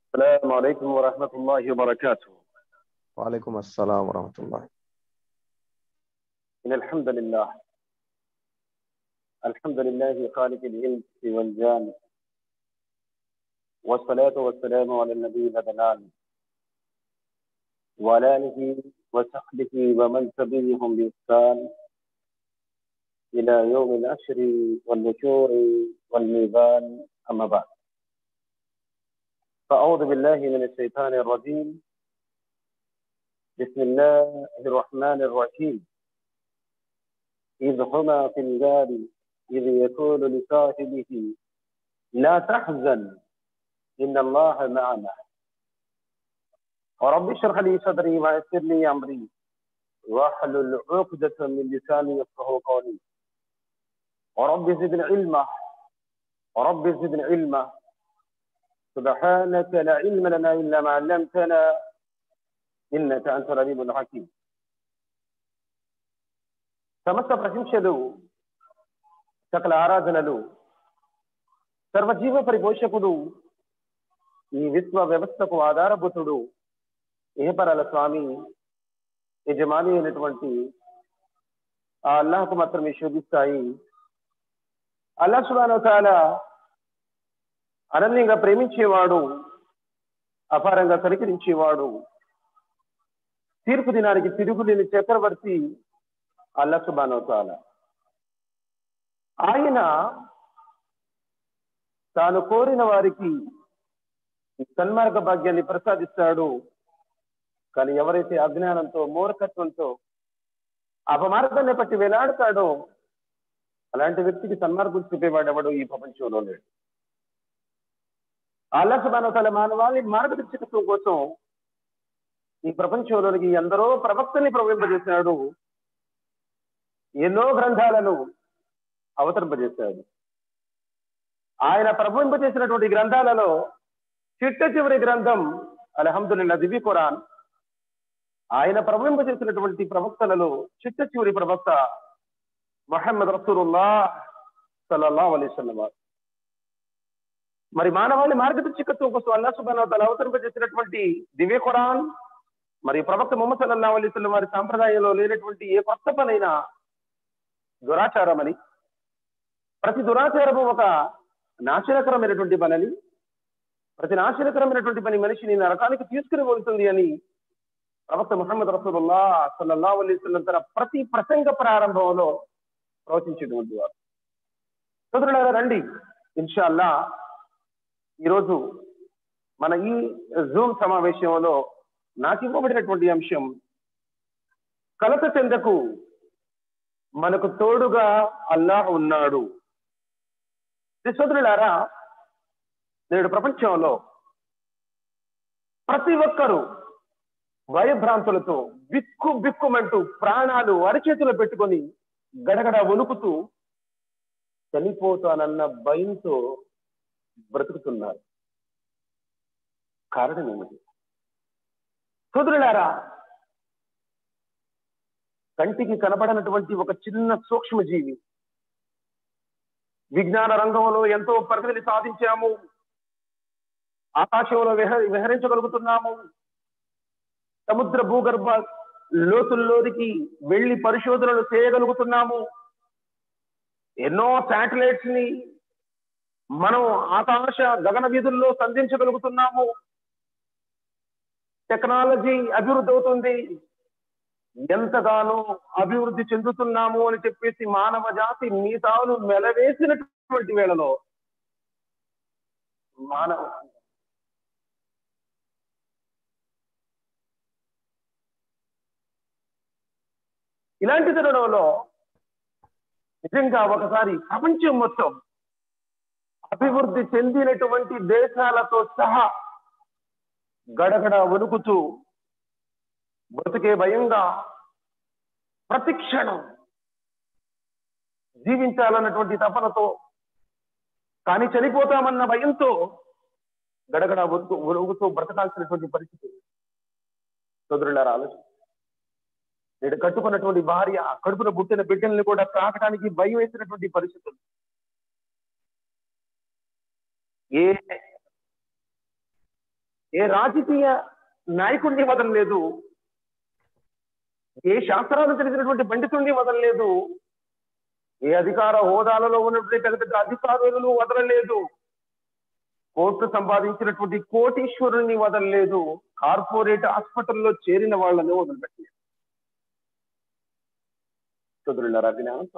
السلام عليكم ورحمة الله وبركاته وعليكم السلام ورحمة الله إن الحمد لله الحمد لله خالق الإنس والجان والصلاة والسلام على النبي الأدنان وعلى آله وصحبه ومن تبعهم بإحسان إلى يوم العشر والنشور والميزان أما بعد فأعوذ بالله من الشيطان الرجيم بسم الله الرحمن الرحيم إذ هما في الغار إذ يقول لصاحبه لا تحزن إن الله معنا ورب اشرح لي صدري ويسر لي أمري واحلل عقدة من لساني يفقه قولي ورب زدني علما ورب زدني علما سبحانك لا علم لنا إلا ما علمتنا إنك أنت العليم الحكيم సమస్త ప్రశంసలు సకల ఆరాధనలు సర్వజీవ పరిపోషకుడు ఈ విశ్వ వ్యవస్థకు ఆధారభూతుడు ఏపరాల స్వామి యజమాని అయినటువంటి ఆ అల్లాహకు మాత్రమే శోభిస్తాయి అల్లా సుబానో తాల అనన్యంగా ప్రేమించేవాడు అపారంగా కనికరించేవాడు తీర్పు దినానికి తిరుగులేని చక్రవర్తి అల్లా సుబానో తాల ఆయన తాను కోరిన వారికి సన్మార్గ భాగ్యాన్ని ప్రసాదిస్తాడు కానీ ఎవరైతే అజ్ఞానంతో మూర్ఖత్వంతో అపమార్గాన్ని పట్టి వేలాడతాడో అలాంటి వ్యక్తికి సన్మార్గం చూపేవాడెవడు ఈ ప్రపంచంలో లేడు అల్లా సుబానో తాల మానవాళి మార్గదర్శకత్వం కోసం ఈ ప్రపంచంలోనికి ఎందరో ప్రవక్తని ప్రవహింపజేశాడు ఎన్నో గ్రంథాలను అవతరింపజేశాడు ఆయన ప్రవహింపజేసినటువంటి గ్రంథాలలో చిట్ట చివరి గ్రంథం అల్హమ్దుల్లా దివి ఖురాన్ ఆయన ప్రవహింపజేసినటువంటి ప్రవక్తలలో చిట్ట చివరి ప్రవక్త మహమ్మద్ రసూలుల్లా సల్లల్లా అలీస్వల్లం మరి మానవాళి మార్గదర్శకత్వం కోసం అల్లా సుబాన్ తల అవతరింపజేసినటువంటి దివ్య ఖురాన్ మరి ప్రవక్త ముహమ్మద్ సల్లల్లా అలీస్వల్లం వారి సాంప్రదాయంలో లేనటువంటి ఏ కొత్త పనైనా దురాచారం అని ప్రతి దురాచారము ఒక నాశనకరమైనటువంటి పనని ప్రతి నాశనకరమైనటువంటి పని మనిషిని నరకానికి తీసుకుని వెళ్తుంది అని ప్రవక్త ముహమ్మద్ రసూలుల్లా సల్లల్లా అలీస్వల్లం తన ప్రతి ప్రసంగ ప్రారంభంలో ప్రవచించేటువంటి వారు సోదరులారా రండి ఇన్షాల్లా ఈరోజు మన ఈ జూమ్ సమావేశంలో నాకు ఇవ్వబడినటువంటి అంశం కలత చెందకు మనకు తోడుగా అల్లాహ్ ఉన్నాడు సోదరులారా నేడు ప్రపంచంలో ప్రతి ఒక్కరూ భయభ్రాంతులతో బిక్కు బిక్కుమంటూ ప్రాణాలు అరచేతులు పెట్టుకొని గడగడ వణుకుతూ చనిపోతానన్న భయంతో బ్రతుకుతున్నారు కారణం ఏమిటి సోదరులారా కంటికి కనబడనటువంటి ఒక చిన్న సూక్ష్మజీవి విజ్ఞాన రంగంలో ఎంతో ప్రగతిని సాధించాము ఆకాశంలో విహ విహరించగలుగుతున్నాము సముద్ర భూగర్భ లోతుల్లోనికి వెళ్లి పరిశోధనలు చేయగలుగుతున్నాము ఎన్నో శాటిలైట్స్ ని మనం ఆకాశ గగన వీధుల్లో సంధించగలుగుతున్నాము టెక్నాలజీ అభివృద్ధి అవుతుంది ఎంతగానో అభివృద్ధి చెందుతున్నాము అని చెప్పేసి మానవ జాతి మీతాను మెలవేసినటువంటి వేళలో మానవ ఇలాంటి తరుణంలో నిజంగా ఒకసారి ప్రపంచం మొత్తం అభివృద్ధి చెందినటువంటి దేశాలతో సహా గడగడ వణుకుతూ బ్రతికే భయంగా ప్రతి క్షణం జీవించాలన్నటువంటి తపనతో కానీ చనిపోతామన్న భయంతో గడగడ వణుకు వణుకుతూ బ్రతకాల్సినటువంటి పరిస్థితి సోదరులారా ఆలోచన నేడు కట్టుకున్నటువంటి భార్య కడుపున పుట్టిన బిడ్డల్ని కూడా తాకడానికి భయం వేసినటువంటి పరిస్థితులు ఏ ఏ రాజకీయ నాయకుడిని వదలలేదు ఏ శాస్త్రాలు తెలిసినటువంటి పండితుడిని వదలలేదు ఏ అధికార హోదాలలో ఉన్నటువంటి పెద్ద పెద్ద అధికారులను వదలలేదు కోర్టు సంపాదించినటువంటి కోటీశ్వరుల్ని వదలలేదు కార్పొరేట్ హాస్పిటల్లో చేరిన వాళ్ళని వదిలిపెట్టలేదు కుదురున్నారా జ్ఞానం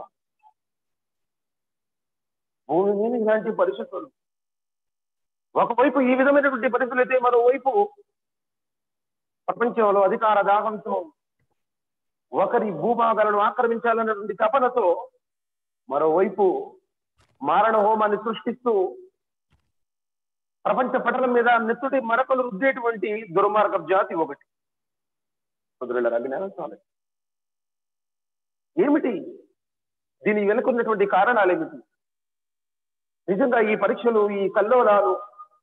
భూమి మీద ఇలాంటి పరిస్థితులు ఒకవైపు ఈ విధమైనటువంటి పరిస్థితులు అయితే మరోవైపు ప్రపంచంలో అధికార దాహంతో ఒకరి భూభాగాలను ఆక్రమించాలన్నటువంటి తపనతో మరోవైపు మారణ హోమాన్ని సృష్టిస్తూ ప్రపంచ పటలం మీద నెత్తుటి మరకలు రుద్దేటువంటి దుర్మార్గ జాతి ఒకటి కుదురుల అజ్ఞానం చాలు ఏమిటి దీని వెనుకున్నటువంటి కారణాలు ఏమిటి నిజంగా ఈ పరీక్షలు ఈ కల్లోలాలు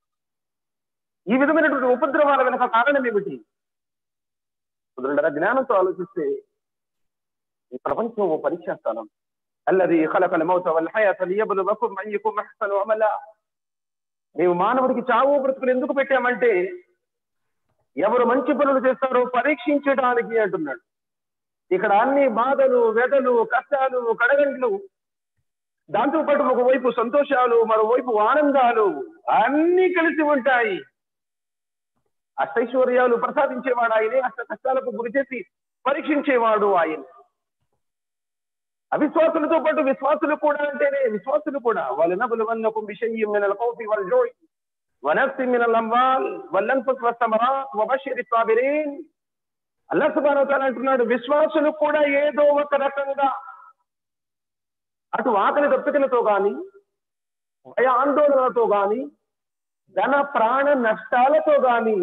ఈ విధమైనటువంటి ఉపద్రవాల వెనుక కారణం ఏమిటి కుదురుల జ్ఞానంతో ఆలోచిస్తే ఈ ప్రపంచం ఓ పరీక్షా స్థలం అల్లది ఖలకల మౌత వల్ హయాత లియబ్లువకుం అయ్యుకుం అహ్సను అమలా మేము మానవుడికి చావు బ్రతుకులు ఎందుకు పెట్టామంటే ఎవరు మంచి పనులు చేస్తారో పరీక్షించడానికి అంటున్నాడు ఇక్కడ అన్ని బాధలు వ్యధలు కష్టాలు కడగంట్లు దాంతో పాటు ఒకవైపు సంతోషాలు మరోవైపు ఆనందాలు అన్ని కలిసి ఉంటాయి అష్టైశ్వర్యాలు ప్రసాదించేవాడు ఆయనే అష్ట కష్టాలకు గురి చేసి పరీక్షించేవాడు ఆయన అవిశ్వాసులతో పాటు విశ్వాసులు కూడా అంటేనే విశ్వాసులు కూడా వలనబులవన్నకు విషయం మినల కౌఫి వల్ జోయ్ వనఫ్సి మినల్ అమ్వాల్ వల్లన్ఫుస్ వస్తమరాత్ వబషిరి సాబిరీన్ అల్లాహ్ సుబ్హానహు వతఆలా అంటున్నాడు విశ్వాసులు కూడా ఏదో ఒక రకంగా అటు ఆకలి దప్పికలతో గాని భయ ఆందోళనలతో గాని ధన ప్రాణ నష్టాలతో గాని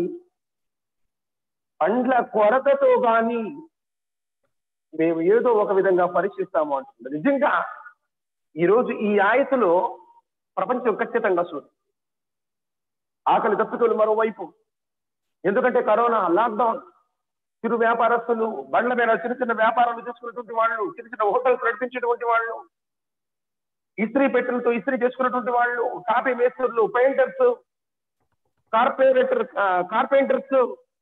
పండ్ల కొరతతో గాని మేము ఏదో ఒక విధంగా పరీక్షిస్తాము అంటున్నారు నిజంగా ఈరోజు ఈ ఆయతలో ప్రపంచం ఖచ్చితంగా చూడు ఆకలి తప్పుతులు మరోవైపు ఎందుకంటే కరోనా లాక్డౌన్ చిరు వ్యాపారస్తులు బండ్ల మీద చిన్న చిన్న వ్యాపారాలు చేసుకున్నటువంటి వాళ్ళు చిన్న చిన్న హోటల్స్ నడిపించేటువంటి వాళ్ళు ఇస్త్రీ పెట్టెలతో ఇస్త్రీ చేసుకున్నటువంటి వాళ్ళు టాపీ మేస్త్రులు పెయింటర్స్ కార్పొరేటర్ కార్పెంటర్స్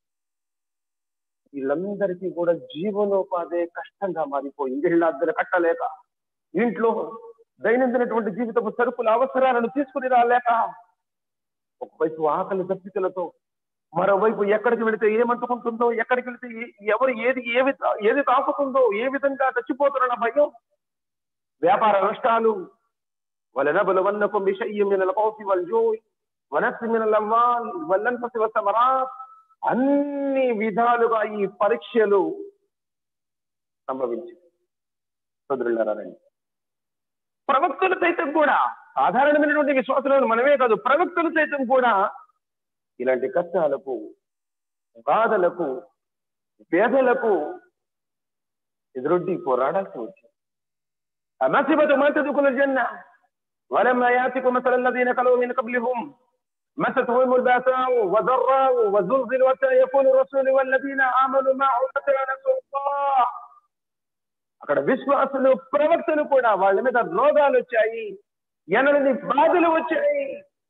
వీళ్ళందరికీ కూడా జీవనోపాధి కష్టంగా మారిపోయింది ఇళ్ళ అద్దెలు కట్టలేక ఇంట్లో దైనందినటువంటి జీవితపు సరుకుల అవసరాలను తీసుకుని రాలేక ఒకవైపు ఆకలి దప్పికలతో మరోవైపు ఎక్కడికి వెళితే ఏమంటుకుంటుందో ఎక్కడికి వెళితే ఏ- ఎవరు ఏది ఏ విధ- ఏది తాకుతుందో ఏ విధంగా చచ్చిపోతున్న భయం వ్యాపార నష్టాలు ولنبلونكم بشيء من الخوف والجوع ونفس من الاموال والانفس والثمرات అన్ని విధాలుగా ఈ పరీక్షలు సంభవించి సోదరులారండి ప్రవక్తలు సైతం కూడా సాధారణమైనటువంటి విశ్వాసాలను మనమే కాదు ప్రవక్తలు సైతం కూడా ఇలాంటి కష్టాలకు బాధలకు పేదలకు ఎదురొడ్డి పోరాడాల్సి వచ్చింది అమసిబతు మా తదుకుల జన్న ولما ياتكم مثل الذين خلوا من قبلهم مستهم الباساء وضراء وزلزلوا حتى يقول الرسول والذين امنوا معه متى نصر الله అక్కడ విశ్వాసులు ప్రవక్తలు కూడా వాళ్ళ మీద రోగాలు వచ్చాయి ఎనలేని బాధలు వచ్చాయి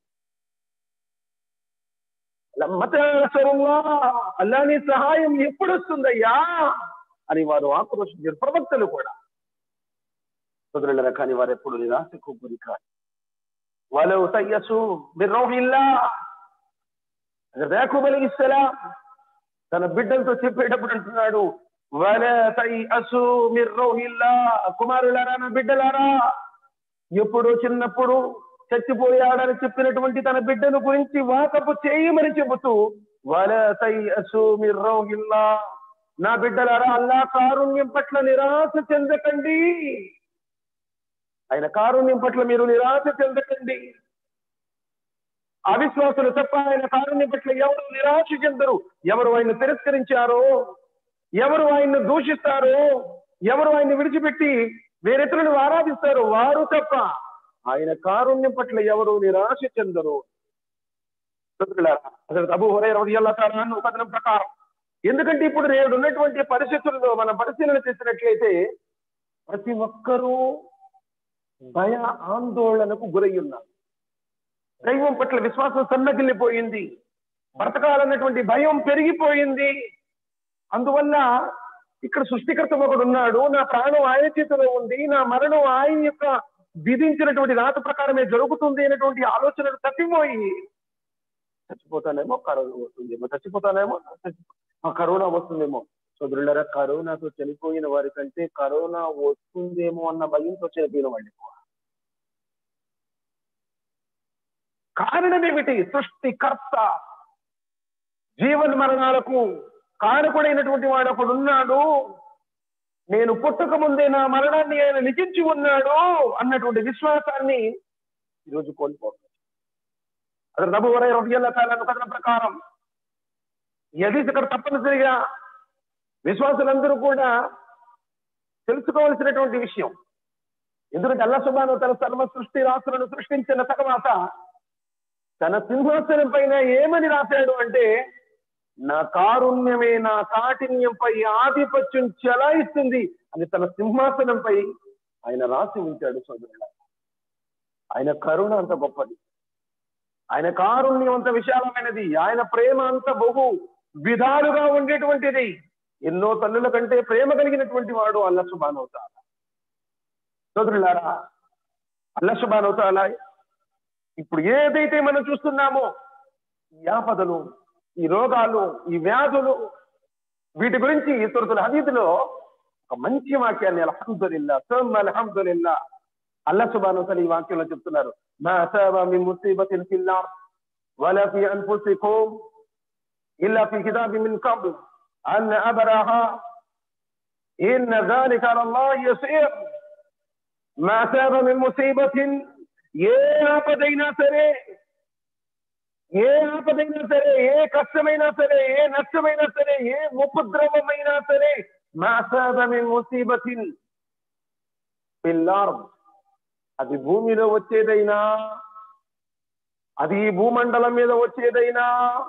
అల్లాని సహాయం ఎప్పుడు వస్తుందయ్యా అని వారు ఆక్రోషించారు ప్రవక్తలు కూడా కుదరలేరా కానీ వారు ఎప్పుడు నిరాశకు గురి కాదు వాళ్ళు తయ్యసు బిర్రోహిల్లా యాకూబ్ అలీ ఇస్సలాం తన బిడ్డలతో చెప్పేటప్పుడు అంటున్నాడు వల తయ్యసు మిర్రోహిల్లా కుమారులారా నా బిడ్డలారా ఎప్పుడు చిన్నప్పుడు చచ్చిపోయాడని చెప్పినటువంటి తన బిడ్డను గురించి వాకపు చేయమని చెబుతూ వల తయ్యసు మిర్రోహిల్లా నా బిడ్డలారా అల్లా కారుణ్యం పట్ల నిరాశ చెందకండి ఆయన కారుణ్యం పట్ల మీరు నిరాశ చెందకండి అవిశ్వాసులు తప్ప ఆయన కారుణ్యం పట్ల ఎవరు నిరాశ చెందరు ఎవరు ఆయన తిరస్కరించారో ఎవరు ఆయన్ను దూషిస్తారో ఎవరు ఆయన్ని విడిచిపెట్టి వేరెతరులను ఆరాధిస్తారో వారు తప్ప ఆయన కారుణ్యం పట్ల ఎవరు నిరాశ చెందరు అసలు అబు హురై రదియల్లాహు తాలా అన్హు కథనం ప్రకారం ఎందుకంటే ఇప్పుడు నేడు ఉన్నటువంటి పరిస్థితుల్లో మనం పరిశీలన చేసినట్లయితే ప్రతి ఒక్కరూ భయ ఆందోళనకు గురై ఉన్నారు దైవం పట్ల విశ్వాసం సన్నగిల్లిపోయింది బ్రతకాలన్నటువంటి భయం పెరిగిపోయింది అందువల్ల ఇక్కడ సృష్టికర్త ఒకడు ఉన్నాడు నా ప్రాణం ఆయన చేతిలో ఉంది నా మరణం ఆయన యొక్క విధించినటువంటి రాత ప్రకారమే జరుగుతుంది అనేటువంటి ఆలోచనలు తప్పిపోయి చచ్చిపోతానేమో కరోనా వస్తుందేమో చచ్చిపోతానేమో చచ్చిపో- ఆ కరోనా వస్తుందేమో సోదరులరా కరోనాతో చనిపోయిన వారి కంటే కరోనా వస్తుందేమో అన్న భయంతో చనిపోయిన వాళ్ళు ఎక్కువ కారణం ఏమిటి సృష్టికర్త జీవన మరణాలకు కారకుడైనటువంటి వాడు ఒకడు ఉన్నాడు నేను పుట్టక ముందే నా మరణాన్ని ఆయన లిఖించి ఉన్నాడు అన్నటువంటి విశ్వాసాన్ని ఈరోజు కోల్పోతుంది అక్కడ నబు వరై రొయ్యల కాలను కథన ప్రకారం ఇది ఇక్కడ తప్పనిసరిగా విశ్వాసులందరూ కూడా తెలుసుకోవాల్సినటువంటి విషయం ఎందుకంటే అల్లా సుబాను తన సర్వ సృష్టి రాసులను సృష్టించిన తర్వాత తన సింహాసనం పైన ఏమని రాశాడు అంటే నా కారుణ్యమే నా కాఠిన్యంపై ఆధిపత్యం చెలాయిస్తుంది అని తన సింహాసనంపై ఆయన రాసి ఉంచాడు సోదరుల ఆయన కరుణ అంత గొప్పది ఆయన కారుణ్యం అంత విశాలమైనది ఆయన ప్రేమ అంత బహు విధాలుగా ఉండేటువంటిది ఎన్నో తల్లుల కంటే ప్రేమ కలిగినటువంటి వాడు అల్ల సుబానవుతాల సోదరులారా అల్ల సుబానవుతాల ఇప్పుడు ఏదైతే మనం చూస్తున్నామో ఈ ఆపదలు ఈ రోగాలు ఈ వ్యాధులు వీటి గురించి సురతుల హదీదులో ఒక మంచి వాక్యాన్ని అల్హమ్దుల్లా సమ్ అల్హమ్దుల్లా అల్లా సుబాను ఈ వాక్యంలో చెప్తున్నారు మా అసాబ మీ ముసీబతిన్ ఫిల్ అర్ద్ వలా ఫీ అన్ఫుసికుం ఇల్లా ఫీ కితాబి మిన్ కబ్ల్ అన్ అబరాహా ఇన్న ذلك على الله يسير ما أصاب من مصيبة ఏ ఆపదైనా సరే ఏ ఆపదైనా సరే ఏ కష్టమైనా సరే ఏ నష్టమైనా సరే ఏ ఉపద్రవమైనా సరే మాసాదమి ముసీబతిన్ పిల్లార్ అది భూమిలో వచ్చేదైనా అది ఈ భూమండలం మీద వచ్చేదైనా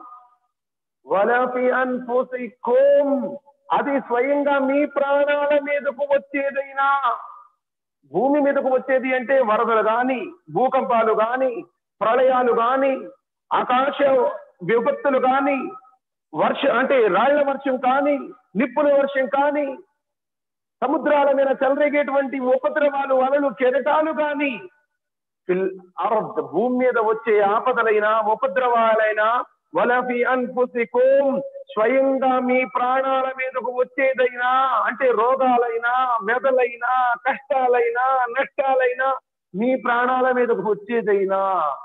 వలపి అన్ఫుసికోం అది స్వయంగా మీ ప్రాణాల మీదకు వచ్చేదైనా భూమి మీదకు వచ్చేది అంటే వరదలు గాని భూకంపాలు గాని ప్రళయాలు గాని ఆకాశ విపత్తులు గాని వర్ష అంటే రాళ్ల వర్షం కానీ నిప్పుల వర్షం కానీ సముద్రాల మీద చెలరేగేటువంటి ఉపద్రవాలు అలలు కెరటాలు గాని ఫిల్ అర్ద్ భూమి మీద వచ్చే ఆపదలైనా ఉపద్రవాలైనా వలఫి అన్ఫుసికోం స్వయంగా మీ ప్రాణాల మీదకు వచ్చేదైనా అంటే రోగాలైనా మెదలైనా కష్టాలైనా నష్టాలైనా మీ ప్రాణాల మీదకు వచ్చేదైనా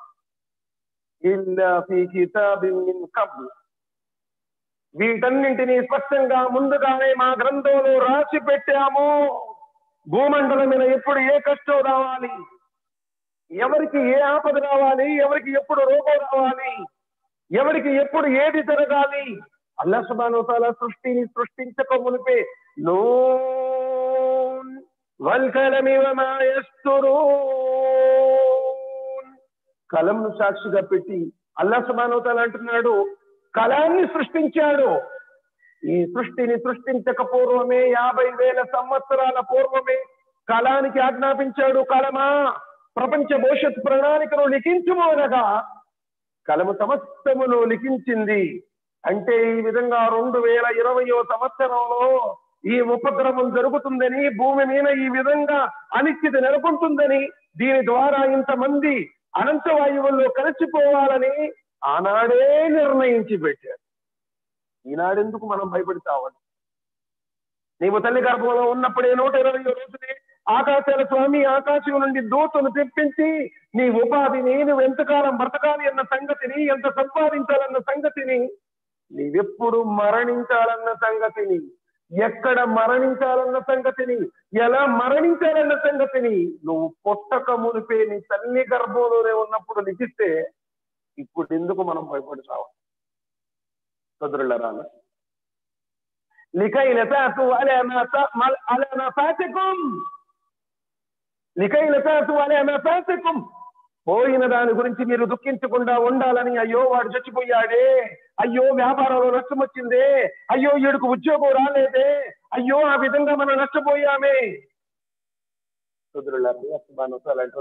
ఇల్లా ఫీ కితాబిన్ మిన్ కబ్ల్ వీటన్నింటినీ స్పష్టంగా ముందుగానే మా గ్రంథంలో రాసి పెట్టాము భూమండలం మీద ఎప్పుడు ఏ కష్టం రావాలి ఎవరికి ఏ ఆపద రావాలి ఎవరికి ఎప్పుడు రోగం రావాలి ఎవరికి ఎప్పుడు ఏది జరగాలి అల్లా సుబాను తాలా సృష్టిని సృష్టించక మునిపే నూన్ వల్కలమి వమా యస్తురూన్ కలంను సాక్షిగా పెట్టి అల్లా సుబాను తాలా అంటున్నాడు కళాన్ని సృష్టించాడు ఈ సృష్టిని సృష్టించక పూర్వమే యాభై వేల సంవత్సరాల పూర్వమే కళానికి ఆజ్ఞాపించాడు కలమా ప్రపంచ భవిష్యత్ ప్రణాళికను లిఖించుము అనగా కలము సమస్తమును లిఖించింది అంటే ఈ విధంగా రెండు వేల ఇరవయో సంవత్సరంలో ఈ ఉపద్రవం జరుగుతుందని భూమి మీద ఈ విధంగా అనిశ్చిత నెలకొంటుందని దీని ద్వారా ఇంతమంది అనంత వాయువుల్లో కలిసిపోవాలని ఆనాడే నిర్ణయించి పెట్టారు ఈనాడెందుకు మనం భయపడతామని నీవు తల్లి గర్భంలో ఉన్నప్పుడే నూట ఇరవై రోజునే ఆకాశాల స్వామి ఆకాశం నుండి దూతను తెప్పించి నీ ఉపాధిని నువ్వు ఎంతకాలం బ్రతకాలి అన్న సంగతిని ఎంత సంపాదించాలన్న సంగతిని నీవెప్పుడు మరణించాలన్న సంగతిని ఎక్కడ మరణించాలన్న సంగతిని ఎలా మరణించాలన్న సంగతిని నువ్వు పుట్టక మునిపే నీ తల్లి గర్భంలోనే ఉన్నప్పుడు లిఖిస్తే ఇప్పుడు ఎందుకు మనం భయపడతావు సోదరులరా لكي لا تأتوا على ما على ما فاتكم لكي لا تأتوا على ما فاتكم పోయిన దాని గురించి మీరు దుఃఖించకుండా ఉండాలని అయ్యో వాడు చచ్చిపోయాడే అయ్యో వ్యాపారంలో నష్టం వచ్చిందే అయ్యో ఈడుకు ఉద్యోగం రాలేదే అయ్యో ఆ విధంగా మనం నష్టపోయామే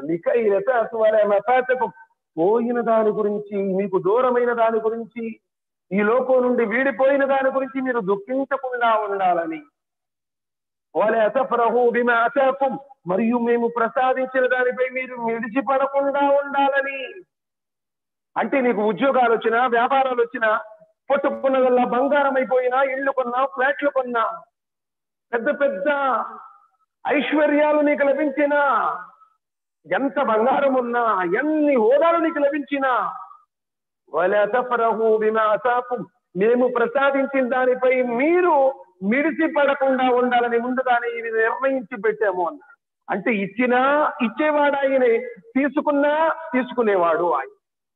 పోయిన దాని గురించి మీకు దూరమైన దాని గురించి ఈ లోకం నుండి వీడిపోయిన దాని గురించి మీరు దుఃఖించకుండా ఉండాలని వాళ్ళ అతఫరహు బిమా అతాకుం మరియు మేము ప్రసాదించిన దానిపై మీరు విడిచిపడకుండా ఉండాలని అంటే నీకు ఉద్యోగాలు వచ్చినా వ్యాపారాలు వచ్చినా పొట్టుకున్నదల్లా బంగారం అయిపోయినా ఇళ్ళు కొన్నా ఫ్లాట్లు కొన్నా పెద్ద పెద్ద ఐశ్వర్యాలు నీకు లభించినా ఎంత బంగారం ఉన్నా ఎన్ని హోదాలు నీకు లభించినా వలా తఫరహు బిమా అతాకుం మేము ప్రసాదించిన దానిపై మీరు మిడిసి పడకుండా ఉండాలని ముందుగానే ఇది నిర్ణయించి పెట్టాము అన్న అంటే ఇచ్చినా ఇచ్చేవాడు ఆయనే తీసుకున్నా తీసుకునేవాడు ఆయన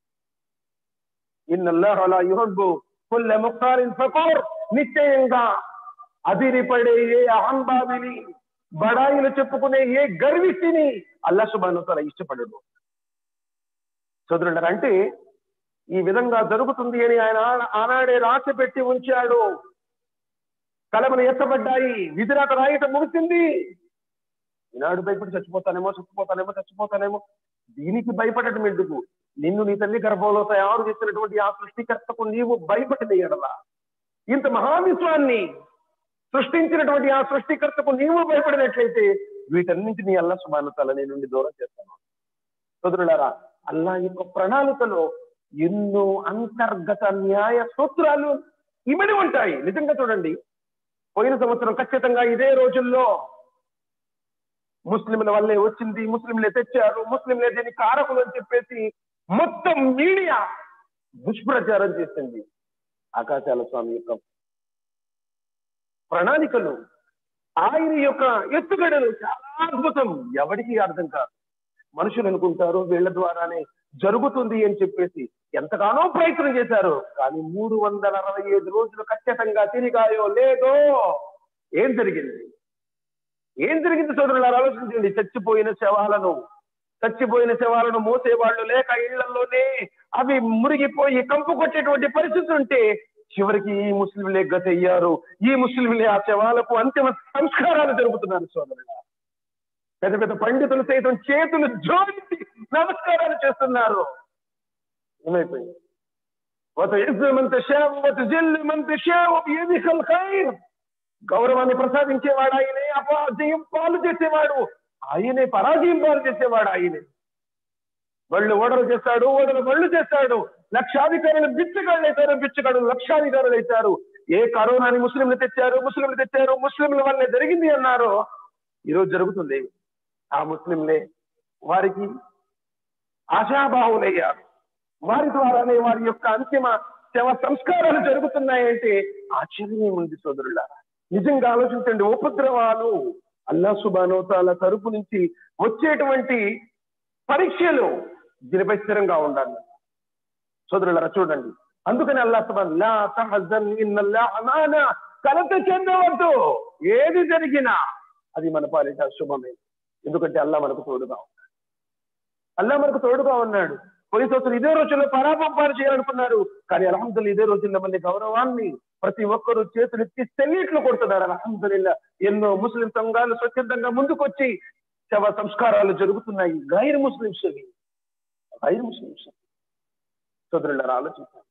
ఇన్నల్లాహ్ యుహబ్బు కుల్ల ముఖ్తారిన్ ఫకూర్ నిశ్చయంగా అదిరిపడే ఏ అహంభావిని బడాయిలు చెప్పుకునే ఏ గర్విష్టిని అల్లా సుబాను తల ఇష్టపడడు సోదరుడు అంటే ఈ విధంగా జరుగుతుంది అని ఆయన ఆనాడే రాసి పెట్టి ఉంచాడు కలమలు ఎత్తబడ్డాయి విధిరాక రాయటం ముగిసింది ఈనాడు భయపడి చచ్చిపోతానేమో చచ్చిపోతానేమో చచ్చిపోతానేమో దీనికి భయపడటం ఎందుకు నిన్ను నీ తల్లి గర్భంలో తయారు చేసినటువంటి ఆ సృష్టికర్తకు నీవు భయపడిన ఎడలా ఇంత మహావిశ్వాన్ని సృష్టించినటువంటి ఆ సృష్టికర్తకు నీవు భయపడినట్లయితే వీటన్నింటినీ అల్లా సుమానతల నీ నుండి దూరం చేస్తాను సోదరులారా అల్లా యొక్క ప్రణాళికలో ఎన్నో అంతర్గత న్యాయ సూత్రాలు ఇమిడి ఉంటాయి నిజంగా చూడండి పోయిన సంవత్సరం ఖచ్చితంగా ఇదే రోజుల్లో ముస్లింల వల్లే వచ్చింది ముస్లింలే తెచ్చారు ముస్లింలే దీని కారకులు అని చెప్పేసి మొత్తం మీడియా దుష్ప్రచారం చేసింది ఆకాశాల స్వామి యొక్క ప్రణాళికలు ఆయన యొక్క ఎత్తుగడలు చాలా అద్భుతం ఎవరికి అర్థం కాదు మనుషులు అనుకుంటారు వీళ్ళ ద్వారానే జరుగుతుంది అని చెప్పేసి ఎంతగానో ప్రయత్నం చేశారు కానీ మూడు వందల అరవై ఐదు రోజులు ఖచ్చితంగా తిరిగాయో లేదో ఏం జరిగింది ఏం జరిగింది సోదరులారు ఆలోచించండి చచ్చిపోయిన శవాలను చచ్చిపోయిన శవాలను మోసేవాళ్ళు లేక ఇళ్లలోనే అవి మురిగిపోయి కంపు కొట్టేటువంటి పరిస్థితి ఉంటే చివరికి ఈ ముస్లింలే గతయ్యారు ఈ ముస్లింలే ఆ శవాలకు అంతిమ సంస్కారాలు జరుపుతున్నారు సోదరులు పెద్ద పెద్ద పండితులు సైతం చేతులు జోడించి నమస్కారాలు చేస్తున్నారు ఏమైపోయింది وتعز من تشاء وتذل من تشاء بيدك الخير గౌరవాన్ని ప్రసాదించేవాడు ఆయనే అపరాజయం పాలు చేసేవాడు ఆయనే పరాజయం పాలు చేసేవాడు ఆయనే వాళ్ళు ఓడలు చేస్తాడు ఓడలు బళ్ళు చేస్తాడు లక్షాధికారులు బిచ్చగాళ్ళు అవుతారు బిచ్చగాడు లక్షాధికారులు అవుతారు ఏ కరోనాని ముస్లింలు తెచ్చారు ముస్లింలు తెచ్చారు ముస్లింల వల్లే జరిగింది అన్నారు ఈరోజు జరుగుతుంది ఆ ముస్లింలే వారికి ఆశాభావులయ్యారు వారి ద్వారానే వారి యొక్క అంతిమ శవ సంస్కారాలు జరుగుతున్నాయంటే ఆశ్చర్యం ఉంది సోదరులారా నిజంగా ఆలోచించండి ఉపద్రవాలు అల్లా సుబానోతాల తరపు నుంచి వచ్చేటువంటి పరీక్షలు దీనిపై స్థిరంగా ఉండాలి సోదరులారా చూడండి అందుకని అల్లా సుబాన్ లా తహజన్ ఇన్నల్లా అమానా కలత చెందవద్దు ఏది జరిగినా అది మన పాలిట శుభమే ఎందుకంటే అల్లా మనకు తోడుగా ఉన్నాడు అల్లా మనకు తోడుగా ఉన్నాడు పోయిన సంవత్సరం ఇదే రోజుల్లో పరాపంపాలు చేయాలనుకున్నారు కానీ అలహందులు ఇదే రోజుల్లో మళ్ళీ గౌరవాన్ని ప్రతి ఒక్కరూ చేతులు ఎత్తి సెల్లిట్లు కొడుతున్నారు అలహందుల్లా ఎన్నో ముస్లిం సంఘాలు స్వచ్ఛందంగా ముందుకొచ్చి శవ సంస్కారాలు జరుగుతున్నాయి గైర్ ముస్లింస్ అవి గైర్ ముస్లింస్ సోదరులారా ఆలోచించారు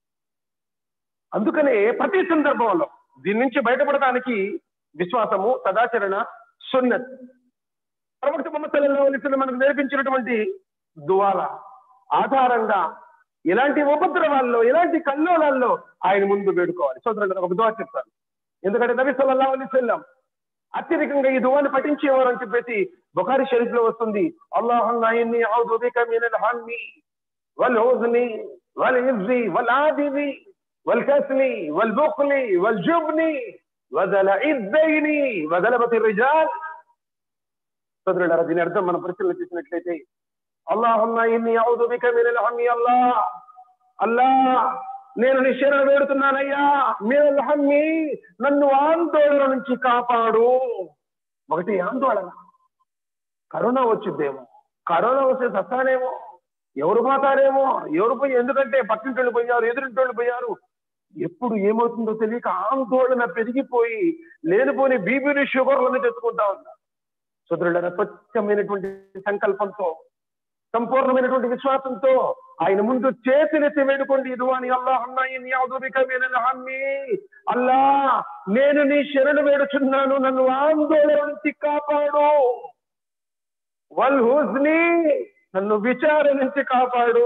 అందుకనే ప్రతి సందర్భంలో దీని నుంచి బయటపడటానికి విశ్వాసము సదాచరణ సున్నత్ ప్రవక్త ముహమ్మద్ సల్లల్లాహు అలైహి వసల్లం మనకు నేర్పించినటువంటి దువాల ఆధారంగా ఇలాంటి ఉపద్రవాల్లో ఇలాంటి కల్లోలాల్లో ఆయన ముందు వేడుకోవాలి సోదరులు ఒక దువా చెప్తాను ఎందుకంటే నబీ సల్లల్లాహు అలైహి వసల్లం అత్యధికంగా ఈ దువాని పఠించేవారు అని చెప్పేసి బుఖారి షరీఫ్ లో వస్తుంది అల్లాహున్నా ఇన్ని ఔదు బిక మినల్ హమ్మి వల్ హుజ్ని వల్ ఇజ్జి వల్ ఆదివి వల్ కస్లి వల్ బుఖ్లి వల్ జుబ్ని వదల ఇద్దైని వదలబతి రిజాల్ సోదరులారా దీని అర్థం మనం పరిశీలన చేసినట్లయితే అల్లాహున్నా ఇన్ని ఔదు బిక మినల్ హమ్మి అల్లా అల్లా నేను నీ శరణ వేడుతున్నానయ్యా మినల్ హమ్మి నన్ను ఆందోళన నుంచి కాపాడు ఒకటి ఆందోళన కరోనా వచ్చిద్దేమో కరోనా వస్తే సస్తానేమో ఎవరు పోతారేమో ఎవరు పోయి ఎందుకంటే పక్కింటోళ్ళు పోయారు ఎదురింటోళ్ళు పోయారు ఎప్పుడు ఏమవుతుందో తెలియక ఆందోళన పెరిగిపోయి లేనిపోని బీపీని షుగర్లను తెచ్చుకుంటా ఉన్నారు సుదృఢ స్వచ్ఛమైనటువంటి సంకల్పంతో సంపూర్ణమైనటువంటి విశ్వాసంతో ఆయన ముందు చేతులెత్తి వేడుకోండి ఇది అని అల్లాహ్ అల్లా నేను నీ శరణు వేడుచున్నాను నన్ను ఆందోళన నుంచి కాపాడు వల్ హుజ్ని నన్ను విచార నుంచి కాపాడు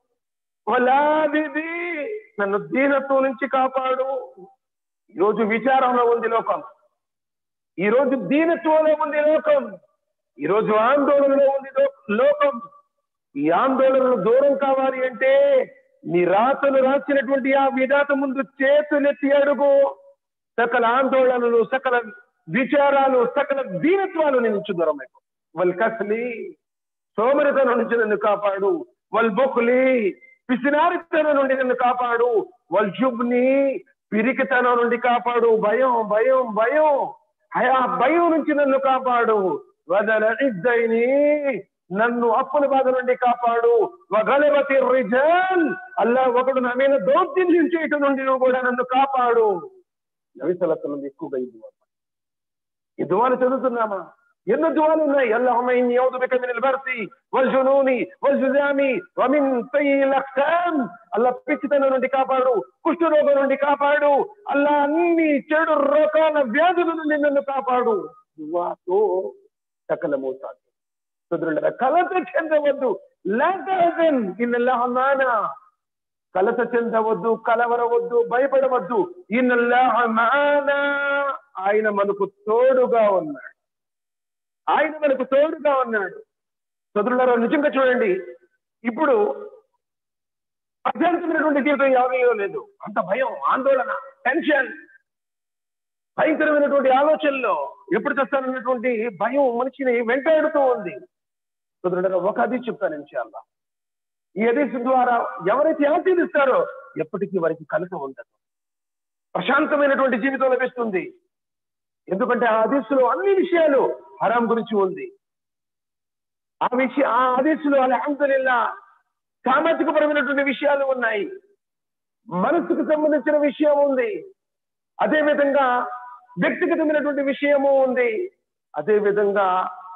వలాదిది నన్ను దీనత్వం నుంచి కాపాడు ఈరోజు విచారంలో ఉంది లోకం ఈరోజు దీనత్వంలో ఉంది లోకం ఈరోజు ఆందోళనలో ఉంది లో- లోకం ఈ ఆందోళనలు దూరం కావాలి అంటే నీ రాతలు రాసినటువంటి ఆ విధాత ముందు చేతులెత్తి అడుగు సకల ఆందోళనలు సకల విచారాలు సకల దీనత్వాలు నేను నుంచి దూరం అయిపో వల్ కస్లి సోమరితనం నుంచి నన్ను కాపాడు వల్ బొక్కులి పిసినారితనం నుండి నన్ను కాపాడు వల్ జుబ్ని పిరికితనం నుండి కాపాడు భయం భయం భయం ఆ భయం నుంచి నన్ను కాపాడు వదల ఇద్దైని నన్ను అప్పుల బాధ నుండి కాపాడు వగలవతి రిజల్ అల్లా ఒకడు నా మీద దౌర్జన్యం చేయటం నుండి నువ్వు కూడా నన్ను కాపాడు నవిసలత్వం ఎక్కువగా ఇది ఈ దువాలు చదువుతున్నామా ఎన్నో దువాలు ఉన్నాయి అల్లహుమ్మ ఇన్ని ఔదు బిక మినల్ బర్సి వల్ జునూని వల్ జుజామి వ మిన్ సయ్యిల్ అఖ్తామ్ అల్లా పిచ్చితనం నుండి కాపాడు కుష్ఠ రోగం నుండి కాపాడు అల్లా అన్ని చెడు రకాల వ్యాధుల నుండి నన్ను కాపాడు దువాతో సకల మోసాలు సోదరుల కలత చెందవద్దు లాటన్ ఇన్నల్లాహమానా కలత చెందవద్దు కలవరవద్దు భయపడవద్దు ఇన్నల్లాహమానా ఆయన మనకు తోడుగా ఉన్నాడు ఆయన మనకు తోడుగా ఉన్నాడు సోదరులారా నిజంగా చూడండి ఇప్పుడు అశాంతమైనటువంటి జీవితం ఎవరిలో లేదు అంత భయం ఆందోళన టెన్షన్ భయంకరమైనటువంటి ఆలోచనలో ఎప్పుడు తెస్తానన్నటువంటి భయం మనిషిని వెంటాడుతూ ఉంది కుదరడం ఒక అది చెప్తాను ఇన్షాల్లా ఈ అదీస్ ద్వారా ఎవరైతే ఆశీర్దిస్తారో ఎప్పటికీ వారికి కలత ఉండదు ప్రశాంతమైనటువంటి జీవితం లభిస్తుంది ఎందుకంటే ఆ హదీసులో అన్ని విషయాలు హరాం గురించి ఉంది ఆ విషయ ఆ హదీసులో అల్హమ్దులిల్లా సామాజిక పరమైనటువంటి విషయాలు ఉన్నాయి మనసుకు సంబంధించిన విషయం ఉంది అదే విధంగా వ్యక్తిగతమైనటువంటి విషయము ఉంది అదే విధంగా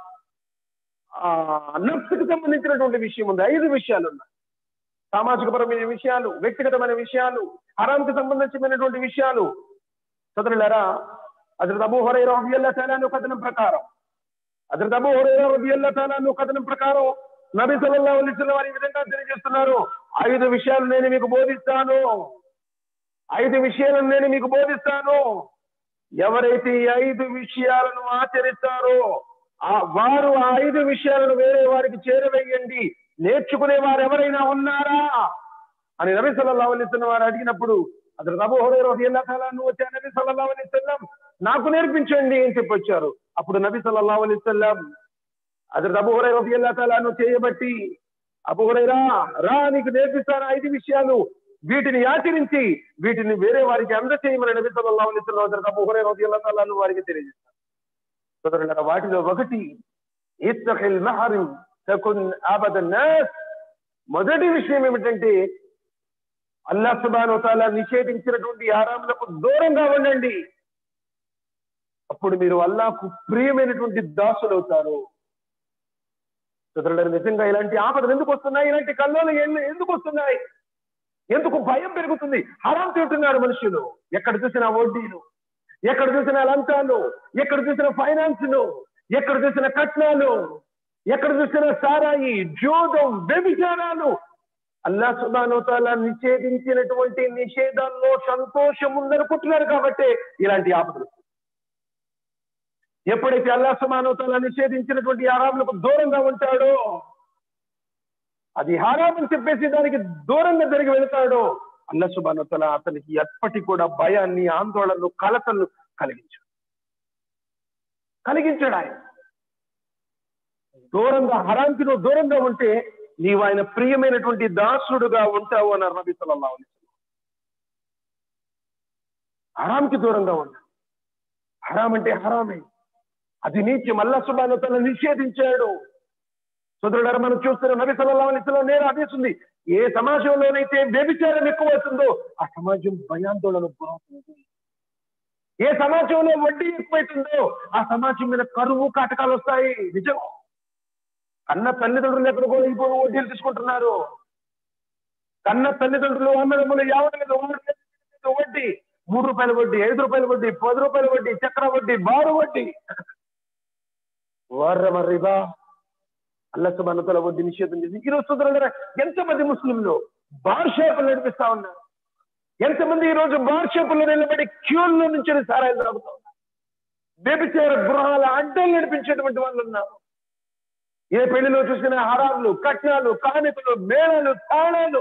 ఆ నఫ్సుకు సంబంధించినటువంటి విషయం ఉంది ఐదు విషయాలు ఉన్నాయి సామాజిక పరమైన విషయాలు వ్యక్తిగతమైన విషయాలు హరాంకి సంబంధించినటువంటి విషయాలు సదరులారా అదర్ అబూ హురైరా రబియల్లాహు తాలాను కథనం ప్రకారం అదర్ అబూ హురైరా రబియల్లాహు తాలాను కథనం ప్రకారం నబీ సల్లల్లాహు అలైహి వసల్లం వారి విధంగా తెలియజేస్తున్నారు ఐదు విషయాలు నేను మీకు బోధిస్తాను ఐదు విషయాలను నేను మీకు బోధిస్తాను ఎవరైతే ఈ ఐదు విషయాలను ఆచరిస్తారో ఆ వారు ఆ ఐదు విషయాలను వేరే వారికి చేరవేయండి నేర్చుకునే వారు ఎవరైనా ఉన్నారా అని నబీ సల్లల్లాహు అలైహి వసల్లం వారు అడిగినప్పుడు అతను అబూ హురైరా రలియల్లాహు తాలా నువ్వు వచ్చా నబీ సల్లల్లాహు అలైహి వసల్లం నాకు నేర్పించండి అని చెప్పొచ్చారు అప్పుడు నబీ సల్లల్లాహు అలైహి వసల్లం అతను అబూ హురైరా రలియల్లాహు తాలా నువ్వు చేయబట్టి అబూ హురైరా రా నీకు నేర్పిస్తాను ఐదు విషయాలు వీటిని ఆచరించి వీటిని వేరే వారికి అందచేయమని నబీ సల్లల్లాహు అలైహి వసల్లం అతను అబూ హురైరా రలియల్లాహు తాలా వారికి తెలియజేస్తారు సోదరులారా వాటిలో ఒకటి ఇత్తఖిల్ మహరిం తకున్ ఆబద నాస్ మొదటి విషయం ఏమిటంటే అల్లా సుబాను తాలా నిషేధించినటువంటి ఆరాములకు దూరంగా ఉండండి అప్పుడు మీరు అల్లాకు ప్రియమైనటువంటి దాసులు అవుతారు సోదరులారా నిజంగా ఇలాంటి ఆపదలు ఎందుకు వస్తున్నాయి ఇలాంటి కల్లోలు ఎందుకు వస్తున్నాయి ఎందుకు భయం పెరుగుతుంది హరాం తింటున్నారు మనుషులు ఎక్కడ చూసినా వడ్డీలు ఎక్కడ చూసిన లంచాలు ఎక్కడ చూసిన ఫైనాన్స్లు ఎక్కడ చూసిన కట్నాలు ఎక్కడ చూసిన సారాయి జోదం వ్యభిచారాలు అల్లా సుబానుతాల నిషేధించినటువంటి నిషేధాల్లో సంతోషం ఉందనుకుంటున్నారు కాబట్టి ఇలాంటి ఆపదలు ఎప్పుడైతే అల్లా సుబానుతాల నిషేధించినటువంటి ఆరాములకు దూరంగా ఉంటాడో అది హారామని చెప్పేసి దానికి దూరంగా జరిగి వెళ్తాడో అల్ల సుబానతల అతనికి ఎప్పటి కూడా భయాన్ని ఆందోళనలు కలతలు కలిగించాడు కలిగించాడు ఆయన దూరంగా హరాంకి నువ్వు దూరంగా ఉంటే నీవు ఆయన ప్రియమైనటువంటి దాసుడుగా ఉంటావు అన్నారు నబీ సల్లల్లాహు అలైహి వసల్లం హరాంకి దూరంగా ఉంటా హరాం అంటే హరామే అది నీత్యం అల్లా సుబానతల నిషేధించాడు సోదరుడారా మనం చూస్తున్న నబీ సల్లల్లాహు అలైహి వసల్లం నేరు ఆదేశింది ఏ సమాజంలోనైతే వ్యభిచారం ఎక్కువ అవుతుందో ఆ సమాజం భయాందోళన గురవుతుంది ఏ సమాజంలో వడ్డీ ఎక్కువైతుందో ఆ సమాజం మీద కరువు కాటకాలు వస్తాయి నిజం కన్న తల్లిదండ్రులు ఎక్కడ కూడా ఇంకో వడ్డీలు తీసుకుంటున్నారు కన్న తల్లిదండ్రులు అన్నదమ్ములు ఎవరు లేదు వారు లేదు, లేదు, వడ్డీ మూడు రూపాయల వడ్డీ ఐదు రూపాయల వడ్డీ పది రూపాయల వడ్డీ చక్ర వడ్డీ బారు వడ్డీ వార్రమ రిబా అల్ల సుబానతల వడ్డీ నిషేధం చేసి ఈరోజు సోదరులారా ఎంతమంది ముస్లింలు బార్ షాపులు నడిపిస్తా ఉన్నారు ఎంతమంది ఈ రోజు బార్ షాపుల్లో నిలబడి క్యూల్లో నుంచి సారాయిలు తాగుతా ఉన్నారు వ్యభిచార గృహాల అడ్డాలు నడిపించేటువంటి వాళ్ళు ఉన్నారు ఏ పెళ్లిలో చూసిన హరాలు కట్నాలు కానుకలు మేళాలు తాళాలు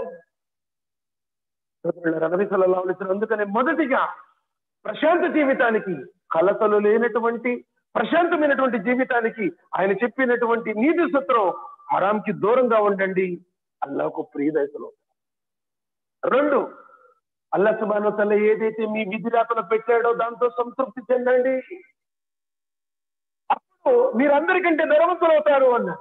రవిసలలో అందుకనే మొదటిగా ప్రశాంత జీవితానికి కలతలు లేనటువంటి ప్రశాంతమైనటువంటి జీవితానికి ఆయన చెప్పినటువంటి నీతి సూత్రం హరాంకి దూరంగా ఉండండి అల్లాకు ప్రియదశలో రెండు అల్లా సుబాను తల్ల ఏదైతే మీ విధిరాతలు పెట్టాడో దాంతో సంతృప్తి చెందండి అప్పుడు మీరందరికంటే ధనవంతులు అవుతారు అన్నారు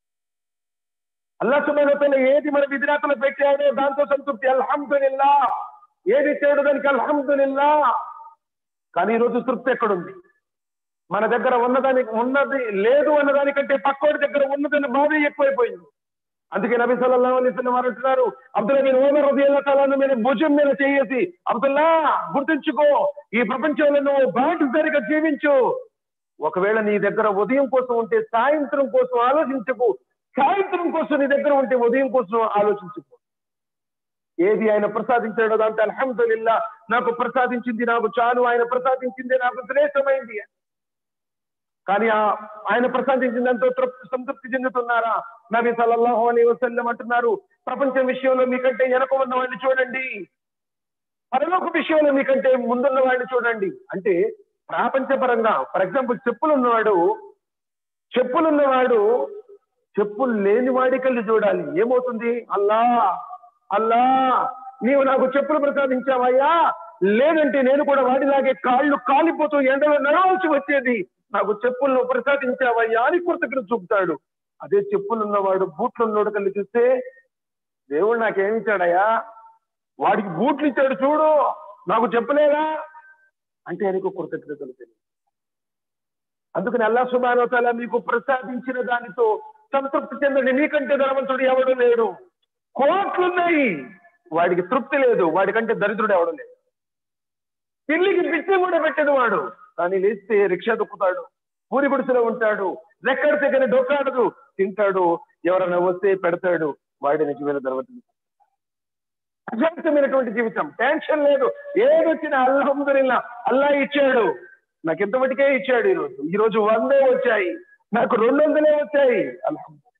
అల్లా సుబాను తల్ల ఏది మన విధిరాతలు పెట్టాడో దాంతో సంతృప్తి అల్హమ్దుల్లా ఏది ఇచ్చాడో దానికి అల్హమ్దుల్లా కానీ ఈరోజు తృప్తి ఎక్కడుంది మన దగ్గర ఉన్నదానికి ఉన్నది లేదు అన్నదానికంటే పక్కోడి దగ్గర ఉన్నదని బాధ ఎక్కువైపోయింది అందుకే నబీ సల్లల్లాహు అలైహి వసల్లం వారు అంటున్నారు అబ్దుల్లా బిన్ ఉమర్ రలియల్లాహు తఆలా మీద భుజం మీద చేసి అబ్దుల్లా గుర్తుంచుకో ఈ ప్రపంచంలో నువ్వు బాటసారిగా జీవించు ఒకవేళ నీ దగ్గర ఉదయం కోసం ఉంటే సాయంత్రం కోసం ఆలోచించకు సాయంత్రం కోసం నీ దగ్గర ఉంటే ఉదయం కోసం ఆలోచించుకో ఏది ఆయన ప్రసాదించాడో దాంతో అల్హమ్దుల్లా నాకు ప్రసాదించింది నాకు చాలు ఆయన ప్రసాదించింది నాకు శ్రేష్టమైంది కానీ ఆ- ఆయన ప్రసాదించిన దాంతో తృప్తి సంతృప్తి చెందుతున్నారా నబీ సల్లల్లాహు అలైహి వసల్లం అంటున్నారు ప్రపంచం విషయంలో మీకంటే వెనక ఉన్న వాడిని చూడండి పరలోక విషయంలో మీకంటే ముందున్న వాడిని చూడండి అంటే ప్రాపంచపరంగా ఫర్ ఎగ్జాంపుల్ చెప్పులు ఉన్నవాడు చెప్పులున్నవాడు చెప్పులు లేని వాడి కళ్ళు చూడాలి ఏమవుతుంది అల్లా అల్లా నీవు నాకు చెప్పులు ప్రసాదించావయ్యా లేదంటే నేను కూడా వాడిలాగే కాళ్ళు కాలిపోతూ ఎండలో నడవలసి వచ్చేది నాకు చెప్పులను ప్రసాదించావయ్యా అని కృతజ్ఞత చూపుతాడు అదే చెప్పులు ఉన్నవాడు బూట్లు ఉన్నోడు కళ్ళు చూస్తే దేవుడు నాకేమి ఇచ్చాడయ్యా వాడికి బూట్లు ఇచ్చాడు చూడు నాకు చెప్పలేదా అంటే ఆయనకు కృతజ్ఞతలు తెలియదు అందుకని అల్లా సుబానోతాల మీకు ప్రసాదించిన దానితో సంతృప్తి చెందండి మీకంటే ధనవంతుడు ఎవడు లేడు కోట్లున్నాయి వాడికి తృప్తి లేదు వాడికంటే దరిద్రుడు ఎవడు లేడు పిల్లికి పిచ్చి కూడా పెట్టడు వాడు కానీ లేస్తే రిక్షా దొక్కుతాడు పూరి గుడిసెలో ఉంటాడు రెక్కడితే కానీ డొక్కాడదు తింటాడు ఎవరైనా వస్తే పెడతాడు వాడి నిజమైన ధనవంతుడు అశాంతమైనటువంటి జీవితం టెన్షన్ లేదు ఏదొచ్చినా అల్హమ్దుల్లా అల్లా ఇచ్చాడు నాకు ఇంతమటికే ఇచ్చాడు ఈరోజు ఈ రోజు వందే వచ్చాయి నాకు రెండు వందలే వచ్చాయి అల్హమ్దుల్లా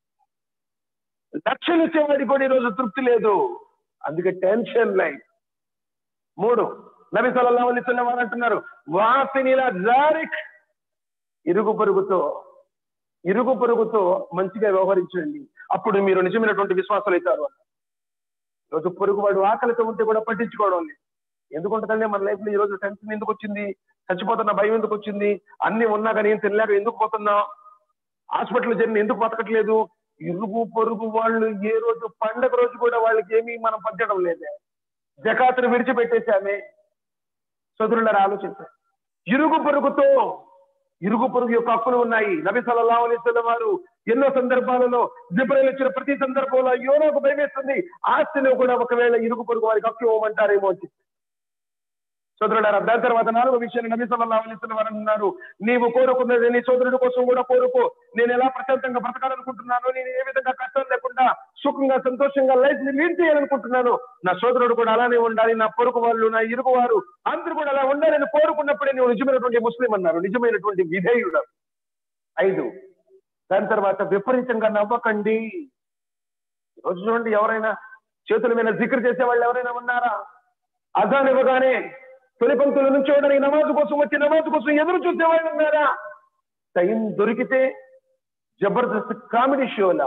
లక్షలు ఇచ్చేవాడికి కూడా ఈరోజు తృప్తి లేదు అందుకే టెన్షన్ లైఫ్ మూడు నబీ సల్లల్లాహు అలైహి వసల్లం వారు అంటున్నారు వాసినిల జారిక్ ఇరుగు పొరుగుతో ఇరుగు పొరుగుతో మంచిగా వ్యవహరించండి అప్పుడు మీరు నిజమైనటువంటి విశ్వాసాలు అవుతారు అన్నారు ఈరోజు పొరుగువాడు ఆకలితో ఉంటే కూడా పట్టించుకోవడం లేదు ఎందుకుంటుందండి మన లైఫ్ లో ఈ రోజు టెన్షన్ ఎందుకు వచ్చింది చచ్చిపోతున్న భయం ఎందుకు వచ్చింది అన్ని ఉన్నా కానీ ఏం తెలియక ఎందుకు పోతున్నాం హాస్పిటల్ జర్నీ ఎందుకు బతకట్లేదు ఇరుగు పొరుగు వాళ్ళు ఏ రోజు పండగ రోజు కూడా వాళ్ళకి ఏమీ మనం పంచడం లేదే జకాతులు విడిచిపెట్టేశామే సోదరులారా ఆలోచించారు ఇరుగు పొరుగుతో ఇరుగు పొరుగు యొక్క హక్కులు ఉన్నాయి నబి సల్లల్లాహు అలైహి వసల్లం వారు ఎన్నో సందర్భాలలో జిబ్రైల్ వచ్చిన ప్రతి సందర్భంలో అయ్యో నాకు భయమేస్తుంది ఆస్తిలో కూడా ఒకవేళ ఇరుగు పొరుగు వారికి హక్కు ఇవ్వమంటారేమో అని చెప్పి సోదరుడారా దాని తర్వాత నాలుగో విషయాన్ని నబీ సల్లల్లాహు అలైహి వసల్లం వారు అన్నారు నీవు కోరుకున్నది నీ సోదరుడి కోసం కూడా కోరుకో నేను ఎలా ప్రశాంతంగా బ్రతకాలనుకుంటున్నాను నేను ఏ విధంగా కష్టం లేకుండా సుఖంగా సంతోషంగా లైఫ్ ని లీడ్ చేయాలనుకుంటున్నాను నా సోదరుడు కూడా అలానే ఉండాలి నా పొరుగు వాళ్ళు నా ఇరుగు వారు అందరూ కూడా అలా ఉండాలని కోరుకున్నప్పుడే నువ్వు నిజమైనటువంటి ముస్లిం అన్నారు నిజమైనటువంటి విధేయుడు ఐదు దాని తర్వాత విపరీతంగా నవ్వకండి రోజు చూడండి ఎవరైనా చేతుల మీద జిక్ర చేసే వాళ్ళు ఎవరైనా ఉన్నారా అజాన్ ఇవ్వగానే తొలి పంక్తుల నుంచి చూడడానికి నమాజ్ కోసం వచ్చి నమాజ్ కోసం ఎదురు చూసే వాళ్ళు ఉన్నారా టైం దొరికితే జబర్దస్త్ కామెడీ షోలా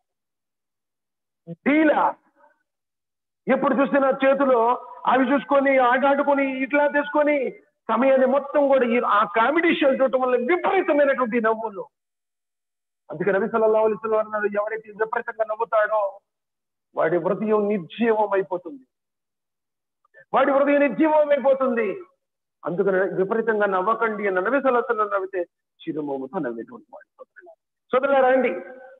డీలా ఎప్పుడు చూసినా చేతిలో అవి చూసుకొని ఆట ఆడుకొని ఇట్లా తీసుకొని సమయాన్ని మొత్తం కూడా ఈ ఆ కామెడీ షోలు చూడటం వల్ల విపరీతమైనటువంటి నవ్వులు అందుకే నబీ సల్లల్లాహు అలైహి వసల్లం అన్నారు ఎవరైతే విపరీతంగా నవ్వుతాడో వాడి హృదయం నిర్జీవం అయిపోతుంది వాడి హృదయం నిర్జీవం అయిపోతుంది అందుకని విపరీతంగా నవ్వకండి అన్న నబీ సల్లల్లాహు అలైహి వసల్లం నవ్వితే చిరుమోముతో నవ్వేటువంటి వాడు సోదరులారా రండి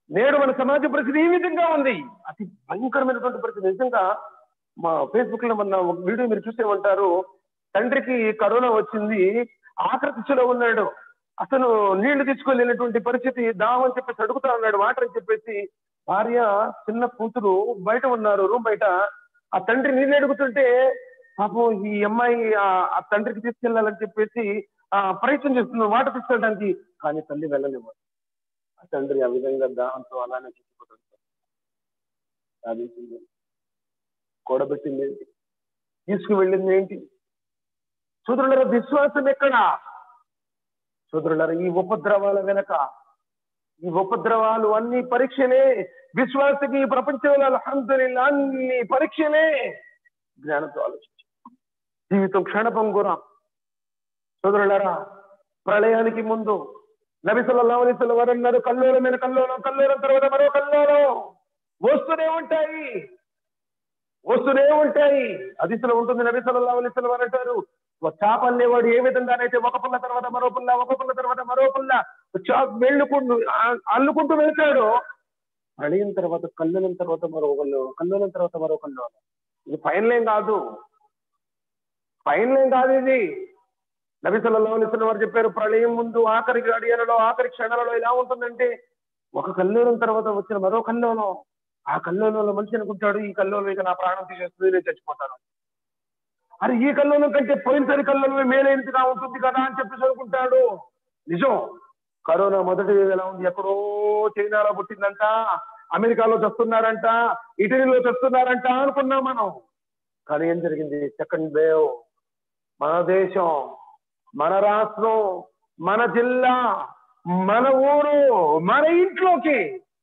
నేడు మన సమాజ పరిస్థితి ఈ విధంగా ఉంది అతి భయంకరమైనటువంటి పరిస్థితి నిజంగా మా ఫేస్బుక్ లో మొన్న ఒక వీడియో మీరు చూసే ఉంటారు తండ్రికి కరోనా వచ్చింది ఆఖరి దిశలో ఉన్నాడు అతను నీళ్లు తీసుకెళ్ళినటువంటి పరిస్థితి దామని చెప్పేసి అడుగుతా ఉన్నాడు వాటర్ అని చెప్పేసి భార్య చిన్న కూతురు బయట ఉన్నారు రూమ్ బయట ఆ తండ్రి నీళ్ళు అడుగుతుంటే పాపం ఈ అమ్మాయి ఆ- ఆ తండ్రికి తీసుకెళ్లాలని చెప్పేసి ఆ ప్రయత్నం చేస్తుంది వాటర్ తీసుకెళ్ళడానికి కానీ తల్లి వెళ్ళలేము ఆ తండ్రి ఆ విధంగా దాహంతో అలానే చచ్చిపోతాడు సాధించింది కూడబెట్టింది ఏంటి తీసుకువెళ్ళింది ఏంటి సోదరుల విశ్వాసం ఎక్కడా సోదరులారా ఈ ఉపద్రవాల వెనక ఈ ఉపద్రవాలు అన్ని పరీక్షలే విశ్వాసకి ఈ ప్రపంచంలో అల్హమ్దులిల్లా అన్ని పరీక్షలే జ్ఞానంతో ఆలోచించి జీవితం క్షణభంగురం సోదరులారా ప్రళయానికి ముందు నబి సల్లల్లాహు అలైహి వసల్లం వారు అన్నారు కల్లోలమైన కల్లోలం కల్లోలం తర్వాత మరో కల్లోలం వస్తూనే ఉంటాయి వస్తూనే ఉంటాయి అదిశలో ఉంటుంది నబి సల్లల్లాహు అలైహి వసల్లం వారు అంటారు ఒక చేప అనేవాడు ఏ విధంగానైతే ఒక పుల్ల తర్వాత మరో పుల్ల ఒక పుల్ల తర్వాత మరో పుల్ల చేప వెళ్ళుకుంటూ ఆ- అల్లుకుంటూ వెళ్తాడు ప్రళయం తర్వాత కల్లోలం తర్వాత మరో కల్లో కల్లోలం తర్వాత మరో కల్లోలం ఇది ఫైనలేం కాదు ఫైనలేం కాదు ఇది నబి సల్లల్లాహు అలైహి వసల్లం వారు చెప్పారు ప్రళయం ముందు ఆఖరి గడియలలో ఆఖరి క్షణాలలో ఎలా ఉంటుందంటే ఒక కల్లోలం తర్వాత వచ్చిన మరో కల్లోలం ఆ కల్లోలంలో మనిషి అనుకుంటాడు ఈ కల్లోలం ఇక నా ప్రాణం తీసేస్తుంది నేను చచ్చిపోతాను అరే ఈ కల్లోలం కంటే పోయినసారి కల్లోలమే మేలైనదిగా ఉంటుంది కదా అని చెప్పేసి అనుకుంటాడు నిజం కరోనా మొదటి వేవ్ ఎలా ఉంది ఎక్కడో చైనాలో పుట్టిందంట అమెరికాలో చస్తున్నారంట ఇటలీలో చస్తున్నారంట అనుకున్నాం మనం కానీ ఏం జరిగింది సెకండ్ వేవ్ మన దేశం మన రాష్ట్రం మన జిల్లా మన ఊరు మన ఇంట్లోకి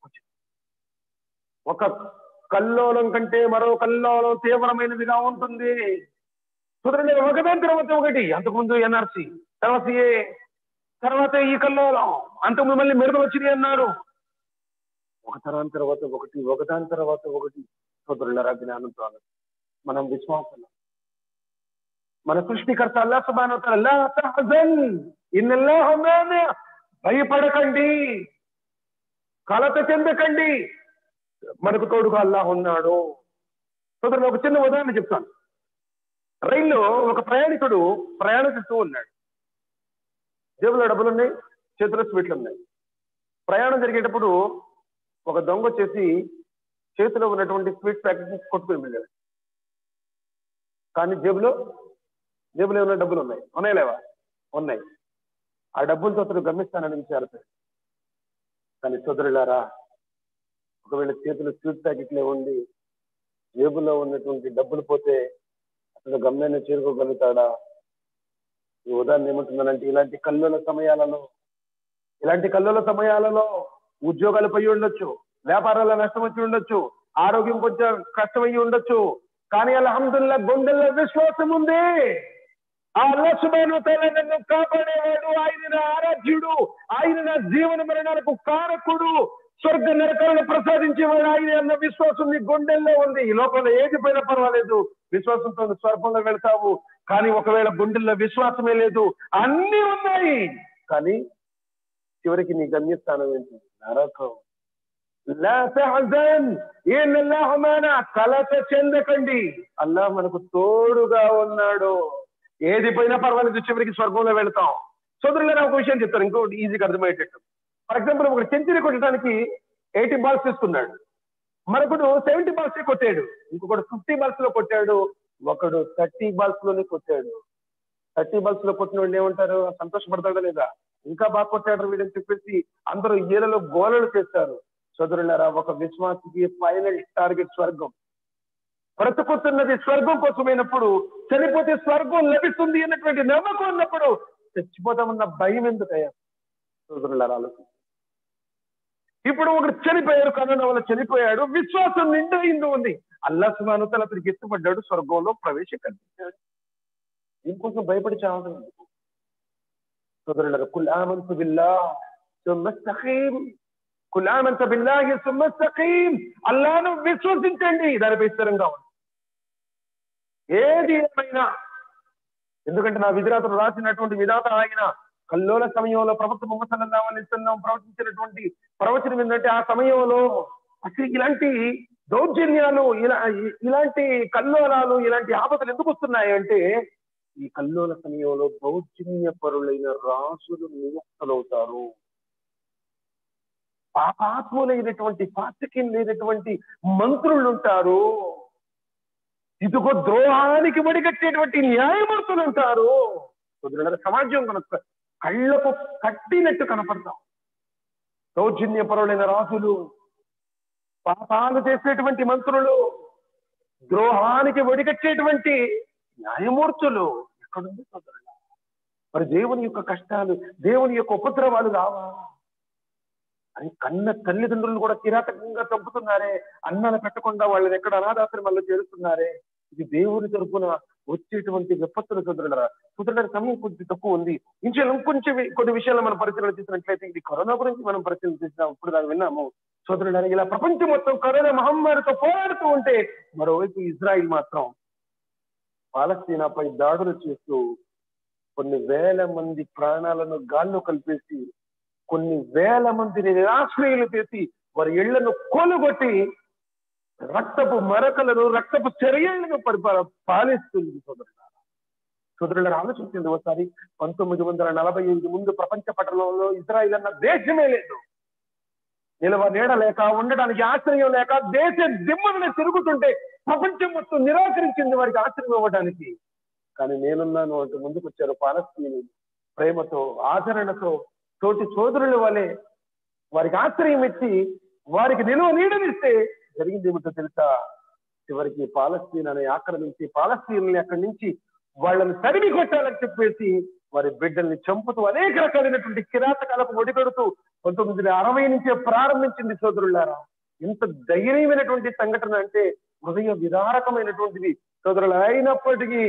ఒక కల్లోలం కంటే మరో కల్లోలం తీవ్రమైనదిగా ఉంటుంది కుదరండి ఒకదాని తర్వాత ఒకటి అంతకుముందు ఎన్ఆర్సి తర్వాత ఏ తర్వాత ఈ కల్లోలం అంతకుముందు మళ్ళీ మెరుగు వచ్చినాయి అన్నారు ఒక తరం తర్వాత ఒకటి ఒకదాని తర్వాత ఒకటి సోదరులరా జ్ఞానంతో ఆలోచించండి. మనం విశ్వాసం మన సృష్టికర్త అల్లా సుబ్హానహు వ తఆలా లా తహజన్ ఇన్నల్లాహు మానా భయపడకండి కలత చెందకండి మనకు తోడుగా అల్లాహ్ ఉన్నాడు సోదరులు ఒక చిన్న ఉదాహరణ చెప్తాను రైల్లో ఒక ప్రయాణికుడు ప్రయాణం చేస్తూ ఉన్నాడు జేబులో డబ్బులు ఉన్నాయి చేతిలో స్వీట్లు ఉన్నాయి ప్రయాణం జరిగేటప్పుడు ఒక దొంగ వచ్చేసి చేతిలో ఉన్నటువంటి స్వీట్ ప్యాకెట్ కొట్టుకుని వెళ్ళాడు కానీ జేబులో జేబులో ఉన్న డబ్బులు ఉన్నాయి ఉన్నాయి లేవా ఉన్నాయి ఆ డబ్బులతో అతను గమ్యస్థానానికి చేరతాడు కానీ సోదరులారా ఒకవేళ చేతిలో స్వీట్ ప్యాకెట్లే ఉండి జేబులో ఉన్నటువంటి డబ్బులు పోతే అతను గమ్యాన్ని చేరుకోగలుగుతాడా ఈ ఉదాహరణ ఏమంటున్నానంటే ఇలాంటి కల్లోల సమయాలలో ఇలాంటి కల్లోల సమయాలలో ఉద్యోగాలు పోయి ఉండొచ్చు వ్యాపారాల నష్టం వచ్చి ఉండొచ్చు ఆరోగ్యం కొంచెం కష్టమయ్యి ఉండొచ్చు కానీ అల్హమ్దుల్లా గుండెల్లో విశ్వాసం ఉంది ఆ అల్లా సుబ్హానహు వ తఆలా నన్ను కాపాడేవాడు ఆయన నా ఆరాధ్యుడు ఆయన నా జీవన మరణాలకు కారకుడు స్వర్గ నరకాలను ప్రసాదించేవాడు ఆయన అన్న విశ్వాసం నీ గుండెల్లో ఉంది ఈ లోపల ఏది పోయినా పర్వాలేదు విశ్వాసంతో నువ్వు స్వర్గంలో వెళ్తావు కానీ ఒకవేళ గుండెల్లో విశ్వాసమే లేదు అన్ని ఉన్నాయి కానీ చివరికి నీ గమ్యస్థానం ఏంటి నరకం లా తహజన్ ఇన్నల్లాహు మానా కలత చెందకండి అల్లాహ్ మనకు తోడుగా ఉన్నాడు ఏది పోయినా పర్వాలేదు చివరికి స్వర్గంలో వెళ్తాం సోదరులు ఒక విషయం చెప్తాను ఇంకోటి ఈజీగా అర్థమయ్యేటట్టు ఫర్ ఎగ్జాంపుల్ ఒకటి సెంచరీ కొట్టడానికి ఎయిటీ బాల్స్ తీసుకున్నాడు మరొకడు సెవెంటీ బాల్స్ కొట్టాడు ఇంకొకడు ఫిఫ్టీ బాల్స్ లో కొట్టాడు ఒకడు థర్టీ బాల్స్ లోనే కొట్టాడు థర్టీ బాల్స్ లో కొట్టిన వాళ్ళు ఏమంటారు సంతోషపడతాడా లేదా ఇంకా బాగా కొట్టాడు వీడని చెప్పేసి అందరూ ఈలలో గోలలు చేస్తారు సోదరులారా ఒక విశ్వాసకి ఫైనల్ టార్గెట్ స్వర్గం బ్రతుకుతున్నది స్వర్గం కోసమైనప్పుడు చనిపోతే స్వర్గం లభిస్తుంది అన్నటువంటి నమ్మకం ఉన్నప్పుడు చచ్చిపోతామన్న భయం ఎందుకయ్యా సోదరులారా ఆలోచించండి ఇప్పుడు ఒకడు చనిపోయాడు కరోనా వల్ల చనిపోయాడు విశ్వాసం నిండైంది ఉంది అల్లా సుమానుతల అతనికి ఎత్తుపడ్డాడు స్వర్గంలో ప్రవేశం కల్పించాడు దీనికోసం భయపడి చావడం ఎందుకు? సోదరులారా కుల్ ఆమంతు బిల్లా ثم استقيم కుల్ ఆమంత బిల్లాహి ثم استقيم అల్లాను విశ్వసించండి దానిపై స్థిరంగా ఉంది ఏది ఏమైనా ఎందుకంటే నా విధిరాతలు రాసినటువంటి విధాత ఆయన కల్లోల సమయంలో ప్రవక్త ముహమ్మద్ సల్లల్లాహు అలైహి వసల్లం ప్రవచించినటువంటి ప్రవచనం ఏంటంటే ఆ సమయంలో అసలు ఇలాంటి దౌర్జన్యాలు ఇలా ఇలాంటి కల్లోలాలు ఇలాంటి ఆపదలు ఎందుకు వస్తున్నాయి అంటే ఈ కల్లోల సమయంలో దౌర్జన్య పరులైన రాజులు నియుక్తలవుతారు పాపాత్ములైనటువంటి లేనటువంటి మంత్రులు ఉంటారు ఇదిగో ద్రోహానికి మడిగట్టేటువంటి న్యాయమూర్తులు ఉంటారు కుదిరిన సమాజం కనుక కళ్ళకు కట్టినట్టు కనపడతాం దౌర్జన్య పరులైన రాజులు పాపాలు చేసేటువంటి మంత్రులు ద్రోహానికి ఒడిగట్టేటువంటి న్యాయమూర్తులు ఎక్కడుంది సోదరుడు మరి దేవుని యొక్క కష్టాలు దేవుని యొక్క ఉపద్రవాలు రావా అని కన్న తల్లిదండ్రులు కూడా కిరాతకంగా చంపుతున్నారే అన్నాలు పెట్టకుండా వాళ్ళని ఎక్కడ అనాథాశ్రమాల్లో చేరుస్తున్నారే ఇది దేవుని తరపున వచ్చేటువంటి విపత్తులు కుదరడరా కుదరడ సమయం కొద్ది తక్కువ ఉంది ఇంకొంచెం ఇంకొంచెం కొన్ని విషయాలు మనం పరిశీలన చేసినట్లయితే ఇది కరోనా గురించి మనం పరిశీలన చేసినాం ఇప్పుడు దాన్ని విన్నాము సోదరుడు ఇలా ప్రపంచం మొత్తం కరోనా మహమ్మారితో పోరాడుతూ ఉంటే మరోవైపు ఇజ్రాయిల్ మాత్రం పాలస్తీనాపై దాడులు చేస్తూ కొన్ని వేల మంది ప్రాణాలను గాల్లో కలిపేసి కొన్ని వేల మందిని నిరాశ్రయులు చేసి వారి ఇళ్లను కొనుగొట్టి రక్తపు మరకలను రక్తపు చర్యలను పరిపాల పాలిస్తుంది సోదరుడు సోదరులను ఆలోచించింది ఒకసారి పంతొమ్మిది వందల నలభై ఎనిమిది ముందు ప్రపంచ పట్టణంలో ఇజ్రాయిల్ అన్న దేశమే లేదు నిలవ నీడ లేక ఉండడానికి ఆశ్రయం లేక దేశ దిమ్మని తిరుగుతుంటే ప్రపంచం మొత్తం నిరాకరించింది వారికి ఆశ్రయం ఇవ్వడానికి కానీ నేనున్నాను అంటూ ముందుకు వచ్చారు పాలస్తీని ప్రేమతో ఆదరణతో తోటి సోదరుల వలె వారికి ఆశ్రయం ఇచ్చి వారికి నిలువ నీడనిస్తే జరిగింది ఏమిటో తెలుసా చివరికి పాలస్తీనాన్ని ఆక్రమించి పాలస్తీన్ని అక్కడి నుంచి వాళ్ళని తరిమి కొట్టాలని చెప్పేసి వారి బిడ్డల్ని చంపుతూ అనేక రకాలైనటువంటి కిరాతకాలకు ఒడిగడుతూ పంతొమ్మిది వందల అరవై నుంచే ప్రారంభించింది సోదరులారా ఇంత ధైర్యమైనటువంటి సంఘటన అంటే హృదయ విదారకమైనటువంటిది సోదరులు అయినప్పటికీ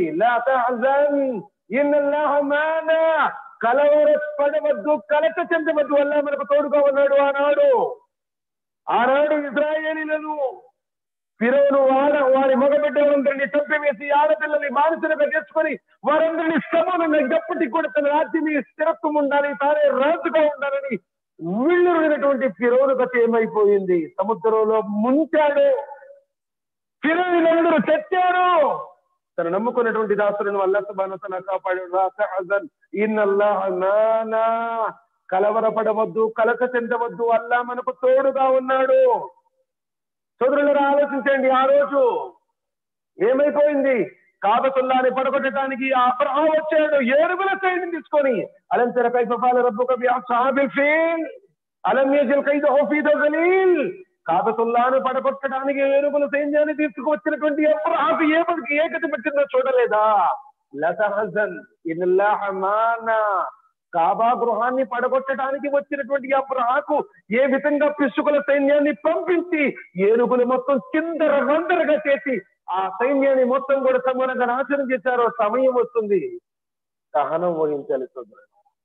కలవరపడవద్దు కలత చెందవద్దు వల్ల మనకు తోడుగా ఉన్నాడు ఆనాడు ఆనాడు ఇజ్రాయేలీలను ఫిరోను వాడ వారి మగబిడ్డలందరినీ చంపివేసి ఆడపిల్లల్ని బానిసలుగా చేసుకొని వారందరినీ సమానంగా ఎప్పటికి కూడా తన రాజ్యం స్థిరత్వం ఉండాలి తానే రాజుగా ఉండాలని విల్లురైనటువంటి ఫిరోను గత ఏమైపోయింది సముద్రంలో ముంచాడు ఫిరోనులందరూ తెచ్చారు తను నమ్ముకున్నటువంటి దాసులను అల్లా సుబానతన కాపాడు ఇన్నల్లా కలవరపడవద్దు కలక చెందవద్దు అల్లా మనకు తోడుగా ఉన్నాడు సోదరులను ఆలోచించండి ఆ రోజు ఏమైపోయింది కాబతుల్లాని పడగొట్టడానికి అబ్రహా వచ్చాడు ఏరుగుల సైన్యం తీసుకొని అలం తెర కైపాల రబ్బు కవి సాబిల్ ఫీల్ అలం యజల్ కైద హోఫీద జలీల్ కాబతుల్లాను పడగొట్టడానికి ఏరుగుల సైన్యాన్ని తీసుకువచ్చినటువంటి అబ్రహాకు ఏ మనకి ఏకత పెట్టిందో చూడలేదా లతహజన్ ఇల్లాహ మానా కాబా గృహాన్ని పడగొట్టడానికి వచ్చినటువంటి అబ్రహాకు ఏ విధంగా పిసుకుల సైన్యాన్ని పంపించి ఏనుగులు మొత్తం చిందర వందరగా చేసి ఆ సైన్యాన్ని మొత్తం కూడా సమానంగా నాశనం చేశారో సమయం వస్తుంది సహనం వహించాలి సోదరు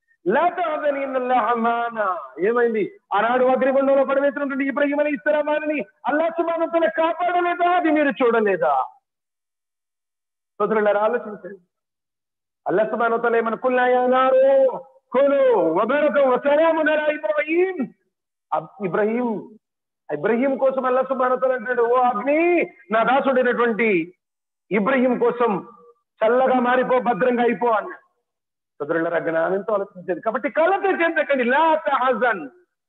ఏమైంది ఆనాడు అగ్నిగుండంలో పడవేసినటువంటి ఇబ్రహీం అలీ ఇస్లామాని అల్లా సుమానంతో కాపాడలేదా అది మీరు చూడలేదా సోదరులారా ఆలోచించండి అల్లా సుమానంతో ఏమన్నా కుల్లాయన్నారు కులు వబరకం వసలాము నరా ఇబ్రహీం ఇబ్రహీం ఇబ్రహీం కోసం అల్లా సుబానతో అంటాడు ఓ అగ్ని నా దాసుడైనటువంటి ఇబ్రహీం కోసం చల్లగా మారిపో భద్రంగా అయిపో అన్నాడు సోదరుల జ్ఞానంతో ఆలోచించేది కాబట్టి కలత చెందకండి లా తహజన్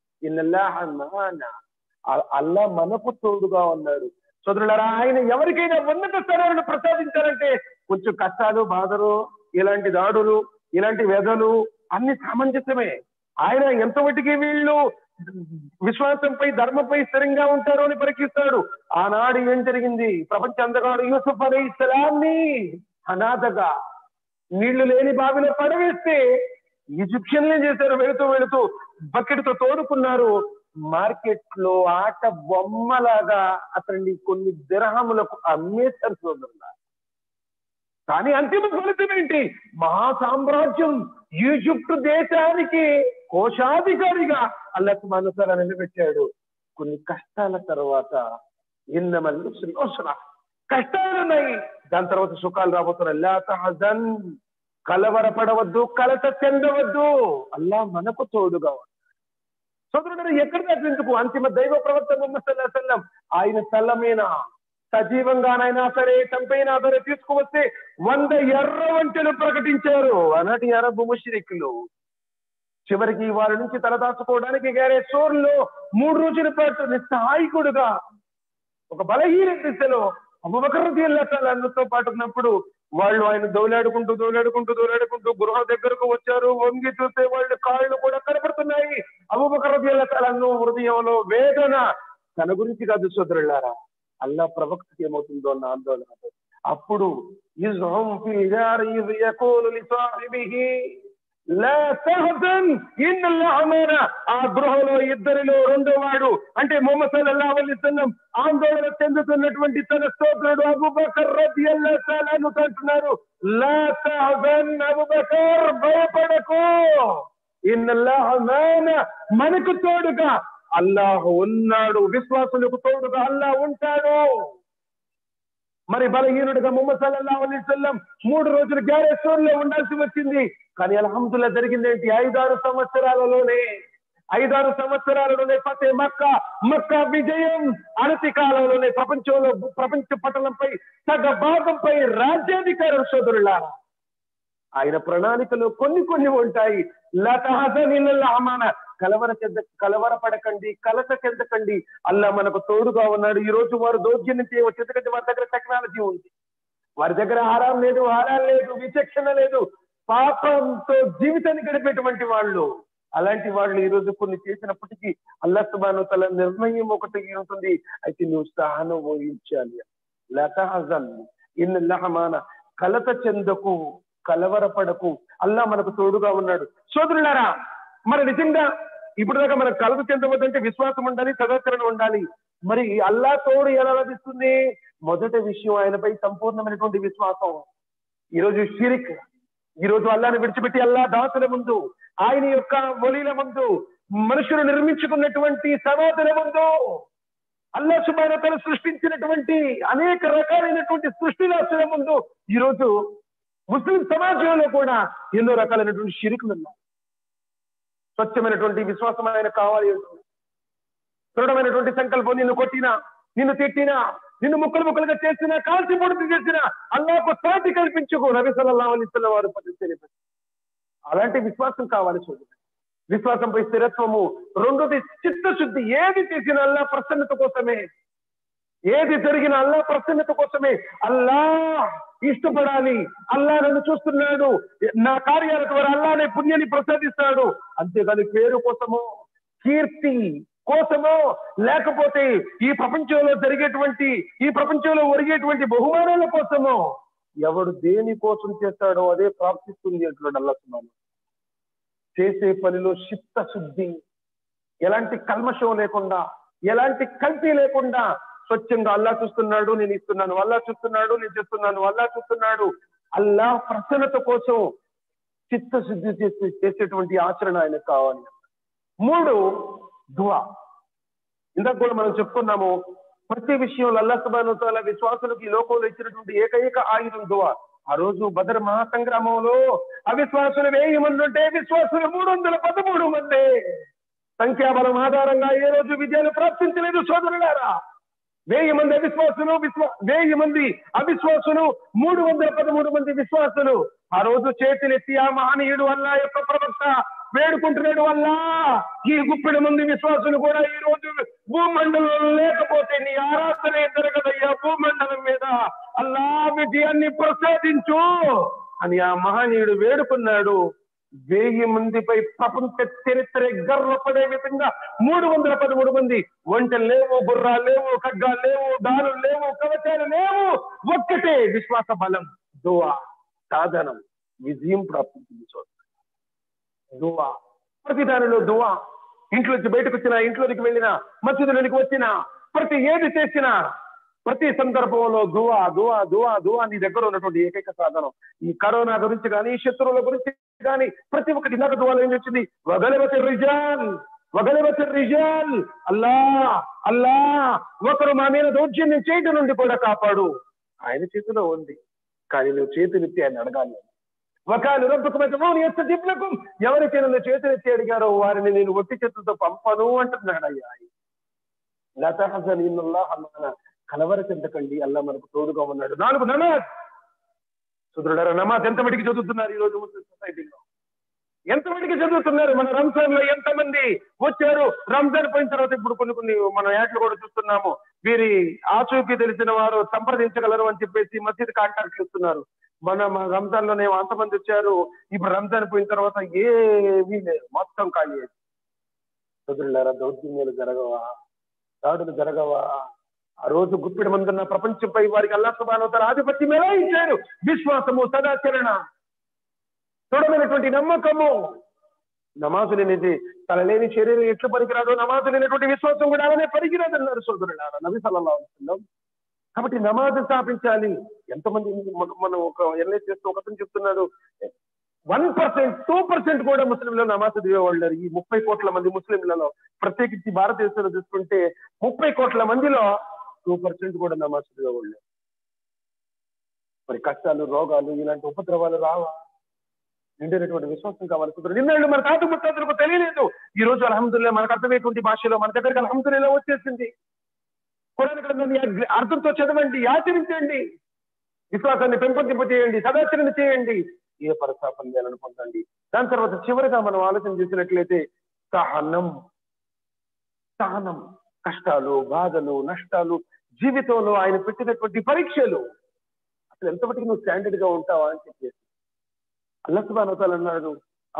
అల్లా మనకు తోడుగా ఉన్నాడు సోదరులరా ఆయన ఎవరికైనా ఉన్నత స్థలాలను ప్రసాదించాలంటే కొంచెం కష్టాలు బాధలు ఇలాంటి దాడులు ఇలాంటి వ్యధలు అన్ని సమంజసమే ఆయన ఎంత మటుకి వీళ్ళు విశ్వాసంపై ధర్మంపై స్థిరంగా ఉంటారు అని పరీక్షిస్తాడు ఆనాడు ఏం జరిగింది ప్రపంచ అందగాడు యూసుఫ్ అలీ ఇస్లాంని అనాథగా నీళ్లు లేని బావిలో పడవేస్తే ఈజిప్షియన్లే చేశారు వెళుతూ వెళుతూ బకెట్తో తోడుకున్నారు మార్కెట్ లో ఆట బొమ్మలాగా అతన్ని కొన్ని దిరహములకు అమ్మేశారు సోదరులా కానీ అంతిమ ఫలితం ఏంటి మహా సామ్రాజ్యం ఈజిప్ట్ దేశానికి కోశాధికారిగా అల్లకు మనసాల నిలబెట్టాడు కొన్ని కష్టాల తర్వాత ఇన్న మళ్ళీ సులోచన కష్టాలున్నాయి దాని తర్వాత సుఖాలు రాబోతున్నాయి లేత హజన్ కలవరపడవద్దు కలత చెందవద్దు అల్లా మనకు తోడుగా ఉన్నాడు. సోదరుడు ఎక్కడ తగ్గించుకు అంతిమ దైవ ప్రవక్త ముహమ్మద్ సల్లాహు అలైహి వసల్లం ఆయన తల్లమీన సజీవంగానైనా సరే చంపైనా సరే తీసుకువస్తే వంద ఎర్ర వంటలు ప్రకటించారు ఆనాటి అరబ్ ముషరికులు చివరికి వారి నుంచి తలదాచుకోవడానికి గారే సోర్లో మూడు రోజుల పాటు నిస్సహాయకుడుగా ఒక బలహీన దిశలో అబుబకరతో పాటు ఉన్నప్పుడు వాళ్ళు ఆయన దౌలాడుకుంటూ దౌలాడుకుంటూ దౌలాడుకుంటూ గృహ దగ్గరకు వచ్చారు వంగి చూస్తే వాళ్ళు కాళ్ళు కూడా కనపడుతున్నాయి అబుబకరతలను హృదయంలో వేదన తన గురించి కాదు సోదరులారా అల్లా ప్రవక్తకి ఏమవుతుందో అన్న ఆందోళన అప్పుడు ఇజ్హుం ఫిల్ జారి ఇజ్ యకూలు లిసాహిబిహి లా తహజన్ ఇన్నల్లాహ మానా ఆ గృహంలో ఇద్దరిలో రెండో వాడు అంటే మొహమ్మద్ సల్లల్లాహు అలైహి వసల్లం ఆందోళన చెందుతున్నటువంటి తన స్తోత్రుడు అబూబకర్ రదియల్లాహు తఆలా అంటున్నారు లా తహజన్ అబూబకర్ భయపడకు ఇన్నల్లాహ మానా మనకు తోడుగా అల్లాహ్ ఉన్నాడు విశ్వాసులకు తోడుగా అల్లాహ్ ఉంటాడు మరి బలహీనుడిగా ముహమ్మద్ సల్లల్లాహు అలైహి వసల్లం మూడు రోజులు గ్యారేశ్వర్ లో ఉండాల్సి వచ్చింది కానీ అల్హమ్దుల్లా జరిగిందేంటి ఐదారు సంవత్సరాలలోనే ఐదారు సంవత్సరాలలోనే ఫతే మక్క మక్క విజయం అనతి కాలంలోనే ప్రపంచంలో ప్రపంచ పటలంపై సగ భాగంపై రాజ్యాధికారం సోదరులారా ఆయన ప్రణాళికలు కొన్ని కొన్ని ఉంటాయి లతహజనిల్లహమాన కలవర చెంద కలవరపడకండి కలత చెందకండి అల్లా మనకు తోడుగా ఉన్నాడు ఈ రోజు వారు దౌర్జన్యం చేయవచ్చు ఎందుకంటే వారి దగ్గర టెక్నాలజీ ఉంది వారి దగ్గర ఆరాం లేదు ఆరాం లేదు విచక్షణ లేదు పాపంతో జీవితాన్ని గడిపేటువంటి వాళ్ళు అలాంటి వాళ్ళు ఈ రోజు కొన్ని చేసినప్పటికీ అల్లా సుబాను తల నిర్ణయం ఒకటి ఉంటుంది అయితే నువ్వు సహనం వహించాలి లతహజన్ ఇన్ లహమాన కలత చెందకు కలవరపడకు అల్లా మనకు తోడుగా ఉన్నాడు సోదరులారా మరి నిజంగా ఇప్పుడు దాకా మనకు కలత చెందవద్దంటే విశ్వాసం ఉండాలి సదాచరణ ఉండాలి మరి అల్లా తోడు ఎలా లభిస్తుంది మొదటి విషయం ఆయనపై సంపూర్ణమైనటువంటి విశ్వాసం ఈరోజు షిరిక్ ఈ రోజు అల్లాని విడిచిపెట్టి అల్లా దాసుల ముందు ఆయన యొక్క ఒలిల ముందు మనుషులు నిర్మించుకున్నటువంటి సమాధుల ముందు అల్లా సుబానతను సృష్టించినటువంటి అనేక రకాలైనటువంటి సృష్టిరాశుల ముందు ఈరోజు ముస్లిం సమాజంలో కూడా ఎన్నో రకాలైనటువంటి షిరికులు ఉన్నాయి స్వచ్ఛమైనటువంటి విశ్వాసం ఆయన కావాలి అంటుంది దృఢమైనటువంటి సంకల్పం నిన్ను కొట్టినా నిన్ను తిట్టినా నిన్ను ముక్కలు ముక్కలుగా చేసినా కాల్చి పొడిచి చేసినా అల్లాకు సాటి కల్పించుకో నబి సల్లల్లాహు అలైహి వసల్లం వారు పద్ధతి అలాంటి విశ్వాసం కావాలి చూడండి విశ్వాసంపై స్థిరత్వము రెండోది చిత్తశుద్ధి ఏది చేసిన అల్లా ప్రసన్నత కోసమే ఏది జరిగిన అల్లా ప్రసన్నత కోసమే అల్లా ఇష్టపడాలి అల్లా నన్ను చూస్తున్నాడు నా కార్యాల ద్వారా అల్లానే పుణ్యాన్ని ప్రసాదిస్తాడు అంతేగాని పేరు కోసమో కీర్తి కోసమో లేకపోతే ఈ ప్రపంచంలో జరిగేటువంటి ఈ ప్రపంచంలో ఒరిగేటువంటి బహుమానాల కోసమో ఎవడు దేని కోసం చేస్తాడో అదే ప్రాప్తిస్తుంది అంటున్నాడు అల్లా సుమాను చేసే పనిలో చిత్తశుద్ధి ఎలాంటి కల్మషం లేకుండా ఎలాంటి కల్తీ లేకుండా స్వచ్ఛంగా అల్లా చూస్తున్నాడు నేను ఇస్తున్నాను అల్లా చూస్తున్నాడు నేను చేస్తున్నాను అల్లా చూస్తున్నాడు అల్లా ప్రసన్నత కోసం చిత్తశుద్ధి చేసే చేసేటువంటి ఆచరణ ఆయనకు కావాలి మూడు దువా ఇందాక కూడా మనం చెప్పుకున్నాము ప్రతి విషయంలో అల్లా సుబానుతాల విశ్వాసులకు ఈ లోకంలో ఇచ్చినటువంటి ఏకైక ఆయుధం దువా ఆ రోజు బదర్ మహాసంగ్రామంలో అవిశ్వాసులు వెయ్యి మంది ఉంటే విశ్వాసులు మూడు వందల పదమూడు మంది సంఖ్యాబలం ఆధారంగా ఏ రోజు విజయాలు ప్రాప్తించలేదు సోదరులారా వెయ్యి మంది అవిశ్వాసులు విశ్వా వెయ్యి మంది అవిశ్వాసులు మూడు వందల పదమూడు మంది విశ్వాసులు ఆ రోజు చేతులెత్తి ఆ మహనీయుడు వల్ల యొక్క ప్రవక్త వేడుకుంటున్నాడు వల్ల ఈ గుప్పెడు మంది విశ్వాసులు కూడా ఈ రోజు భూమండలంలో లేకపోతే నీ ఆరాధన జరగదయ్యా భూమండలం మీద అల్లా విజయాన్ని ప్రసాదించు అని ఆ మహనీయుడు వేడుకున్నాడు వెయ్యి మందిపై ప్రపంచ చరిత్ర గర్వపడే విధంగా మూడు వందల పదమూడు మంది ఒంటెలు లేవు గుర్రాలు లేవు ఖడ్గాలు లేవు డాలు లేవు కవచాలు లేవు ఒక్కటే విశ్వాస బలం దువా సాధనం విజయం ప్రాప్తించింది చూడండి దువా ప్రతి దానిలో దువా ఇంట్లోంచి బయటకు వచ్చినా ఇంట్లోకి వెళ్ళినా మసీదులోనికి వచ్చినా ప్రతి ఏది చేసినా ప్రతి సందర్భంలో దువా దువా దువా దువా నీ దగ్గర ఉన్నటువంటి ఏకైక సాధనం ఈ కరోనా గురించి కానీ శత్రువుల గురించి కానీ ప్రతి ఒక్కటి ఇందాక దువాలో ఏం వచ్చింది వగలవతి రిజాల్ వగలవతి రిజాల్ అల్లా అల్లా ఒకరు మా మీద దౌర్జన్యం చేయటం నుండి కూడా కాపాడు ఆయన చేతిలో ఉంది కానీ నువ్వు చేతులెత్తి ఆయన అడగాలి వకాలు రబ్బకు మెతమోని ఎస్తజిబ్ లకుం ఎవరైతే నన్ను చేతులెత్తి అడిగారో వారిని నేను ఒట్టి చేతులతో పంపను అంటున్నాడు అయ్యా లతహజన్ ఇన్నల్లాహ మానా కలవర చెందకండి అల్లా మనకు తోడుగా ఉన్నాడు నాలుగు నమాజ్ సుదృఢ నమాజ్ ఎంత మటుకు చదువుతున్నారు ఈ రోజు ముస్లిం సొసైటీలో ఎంత మటుకు చదువుతున్నారు మన రంజాన్ లో ఎంత మంది వచ్చారు రంజాన్ పోయిన తర్వాత ఇప్పుడు కొన్ని కొన్ని మన యాడ్లు కూడా చూస్తున్నాము వీరి ఆచూకీ తెలిసిన వారు సంప్రదించగలరు అని చెప్పేసి మసీద్ కాంటాక్ట్ ఇస్తున్నారు మన మన రంజాన్ లోనే అంతమంది వచ్చారు ఇప్పుడు రంజాన్ పోయిన తర్వాత ఏమీ లేదు మొత్తం ఖాళీ అయింది సోదరులారా దౌర్జన్యాలు జరగవా దాడులు జరగవా ఆ రోజు గుప్పిడి మందున్న ప్రపంచంపై వారికి అల్లా సుబానోతర ఆధిపత్యం ఎలా ఇచ్చారు విశ్వాసము సదాచరణ చూడమైనటువంటి నమ్మకము నమాజు లేనిది తలలేని శరీరం ఎట్లు పనికిరాదు నమాజు లేనటువంటి విశ్వాసం కూడా అలానే పనికిరాదు అన్నారు సోదరులారా నబి సల్లల్లాహు అలైహి వసల్లం కాబట్టి నమాజు స్థాపించాలి ఎంతమంది మన- మనం ఒక ఎన్ఎస్ చేస్తూ ఒకతను చెప్తున్నాడు వన్ పర్సెంట్ టూ పర్సెంట్ కూడా ముస్లింలు నమాజ్ చదివేవాళ్ళు లేరు. ఈ ముప్పై కోట్ల మంది ముస్లింలలో ప్రత్యేకించి భారతదేశంలో చూసుకుంటే ముప్పై కోట్ల మందిలో టూ పర్సెంట్ కూడా నమాజ్ చదివేవాళ్ళు లేరు. మరి కష్టాలు రోగాలు ఇలాంటి ఉపద్రవాలు రావా నిండినటువంటి విశ్వాసం కావాలి కుదరదు నిన్న మన తాత ముత్తాతలకు తెలియలేదు ఈ రోజు అల్హమ్దుల్లా మనకు అర్థమయ్యేటువంటి భాషలో మన దగ్గరికి అల్హమ్దుల్లా వచ్చేసింది కురాన్ గ్రంథాన్ని అర్థంతో చదవండి ఆచరించండి విశ్వాసాన్ని పెంపొందింపజేయండి సదాచరణ చేయండి ఏ పరసాఫల్యాలను పొందండి దాని తర్వాత చివరిగా మనం ఆలోచన చేసినట్లయితే సహనం సహనం కష్టాలు బాధలు నష్టాలు జీవితంలో ఆయన పెట్టినటువంటి పరీక్షలు అసలు ఎంతమటికి నువ్వు స్టాండర్డ్ గా ఉంటావా అని చెప్పేసి అల్లా సుబానోతాలు అన్నాడు ఆ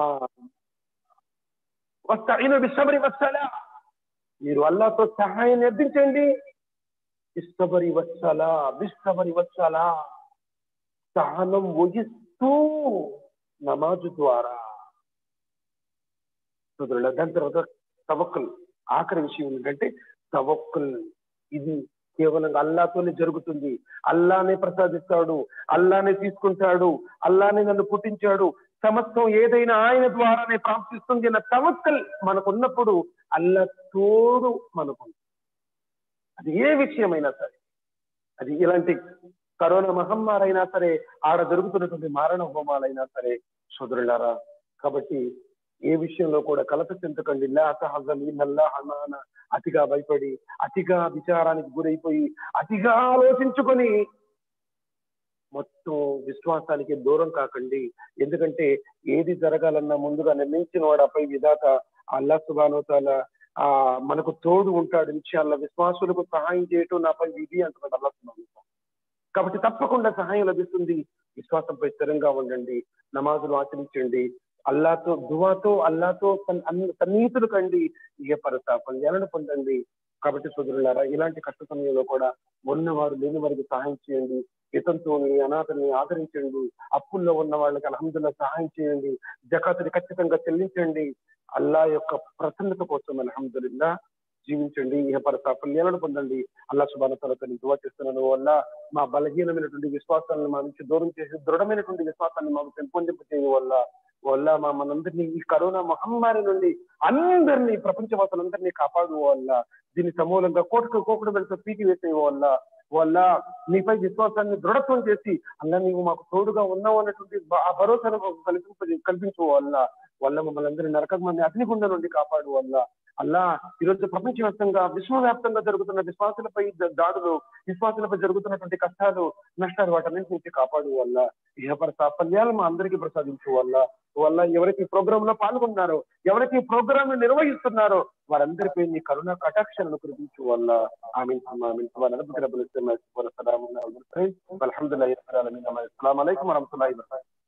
వస్తాయిన విశ్వమరి వస్తాలా మీరు అల్లాతో సహాయం నిర్దించండి ఇష్టబరి వచ్చాలా విష్టబరి వచ్చాలా సహనం వహిస్తూ నమాజు ద్వారా సోదరుల దాని తర్వాత తవక్కుల్ ఆఖరి విషయం ఏంటంటే తవక్కుల్ ఇది కేవలం అల్లాతోనే జరుగుతుంది అల్లానే ప్రసాదిస్తాడు అల్లానే తీసుకుంటాడు అల్లానే నన్ను పుట్టించాడు సమస్తం ఏదైనా ఆయన ద్వారానే ప్రాప్తిస్తుంది అన్న తవక్కల్ మనకున్నప్పుడు అల్లా తోడు మనకు అది ఏ విషయమైనా సరే అది ఇలాంటి కరోనా మహమ్మారి అయినా సరే ఆడ జరుగుతున్నటువంటి మారణ హోమాలైనా సరే సోదరులారా కాబట్టి ఏ విషయంలో కూడా కలత చెందకండి లా సహజం నల్లా హనాన అతిగా భయపడి అతిగా విచారానికి గురైపోయి అతిగా ఆలోచించుకొని మొత్తం విశ్వాసానికి దూరం కాకండి ఎందుకంటే ఏది జరగాలన్నా ముందుగా నిర్ణయించిన వాడపై విధాత అల్లా సుబానోతాల ఆ మనకు తోడు ఉంటాడు విషయాల్లో విశ్వాసులకు సహాయం చేయటం నాపై విధి అంటున్నాడు అల్లా సుబానోతాల కాబట్టి తప్పకుండా సహాయం లభిస్తుంది విశ్వాసంపై స్థిరంగా ఉండండి నమాజులు ఆచరించండి అల్లాతో దువాతో అల్లాతో సన్నిహితులు కండి ఇక పరస పొందాలను పొందండి కాబట్టి సోదరులారా ఇలాంటి కష్ట సమయంలో కూడా ఉన్నవారు లేని వారికి సహాయం చేయండి ఇతంతోని అనాథని ఆదరించండి అప్పుల్లో ఉన్న వాళ్ళకి అల్హమ్దుల్లా సహాయం చేయండి జకాతుని ఖచ్చితంగా చెల్లించండి అల్లా యొక్క ప్రసన్నత కోసం అల్హమ్దుల్లా జీవించండి ఇహ పర సాఫల్యాలను పొందండి అల్లా శుభాన తలతో నేను దువా చేస్తున్నాను వల్ల మా బలహీనమైనటువంటి విశ్వాసాలను మా నుంచి దూరం చేసి దృఢమైనటువంటి విశ్వాసాన్ని మాకు పెంపొందింప చేయడం వల్ల వల్ల మా మనందరినీ ఈ కరోనా మహమ్మారి నుండి అందరినీ ప్రపంచవాసులందరినీ కాపాడు వల్ల దీన్ని సమూలంగా కోటకు కోకుడు వెళ్తూ పీకి వేసే వల్ల వల్ల నీపై విశ్వాసాన్ని దృఢత్వం చేసి అలా నీవు మాకు తోడుగా ఉన్నావు అన్నటువంటి ఆ భరోసాను మాకు కల్పింప కల్పించు వల్ల వల్ల మమ్మల్ని అందరి నరక మంది అగ్నిగుండ నుండి కాపాడు వల్ల అల్లా ఈరోజు ప్రపంచవ్యాప్తంగా విశ్వవ్యాప్తంగా జరుగుతున్న విశ్వాసులపై దాడులు విశ్వాసులపై జరుగుతున్నటువంటి కష్టాలు నష్టాలు వాటన్నింటి నుంచి కాపాడు వల్ల ఇహపర సాఫల్యాలు మా అందరికీ ప్రసాదించు వల్ల వల్ల ఎవరైతే ఈ ప్రోగ్రామ్ లో పాల్గొన్నారో ఎవరైతే ఈ ప్రోగ్రామ్ ను నిర్వహిస్తున్నారో వారందరిపై నీ కరుణ కటాక్షలను కురిపించు వల్ల ఆమె అల్హమ్దుల్లాహి అస్సలాము అలైకుం వరహమతుల్లాహి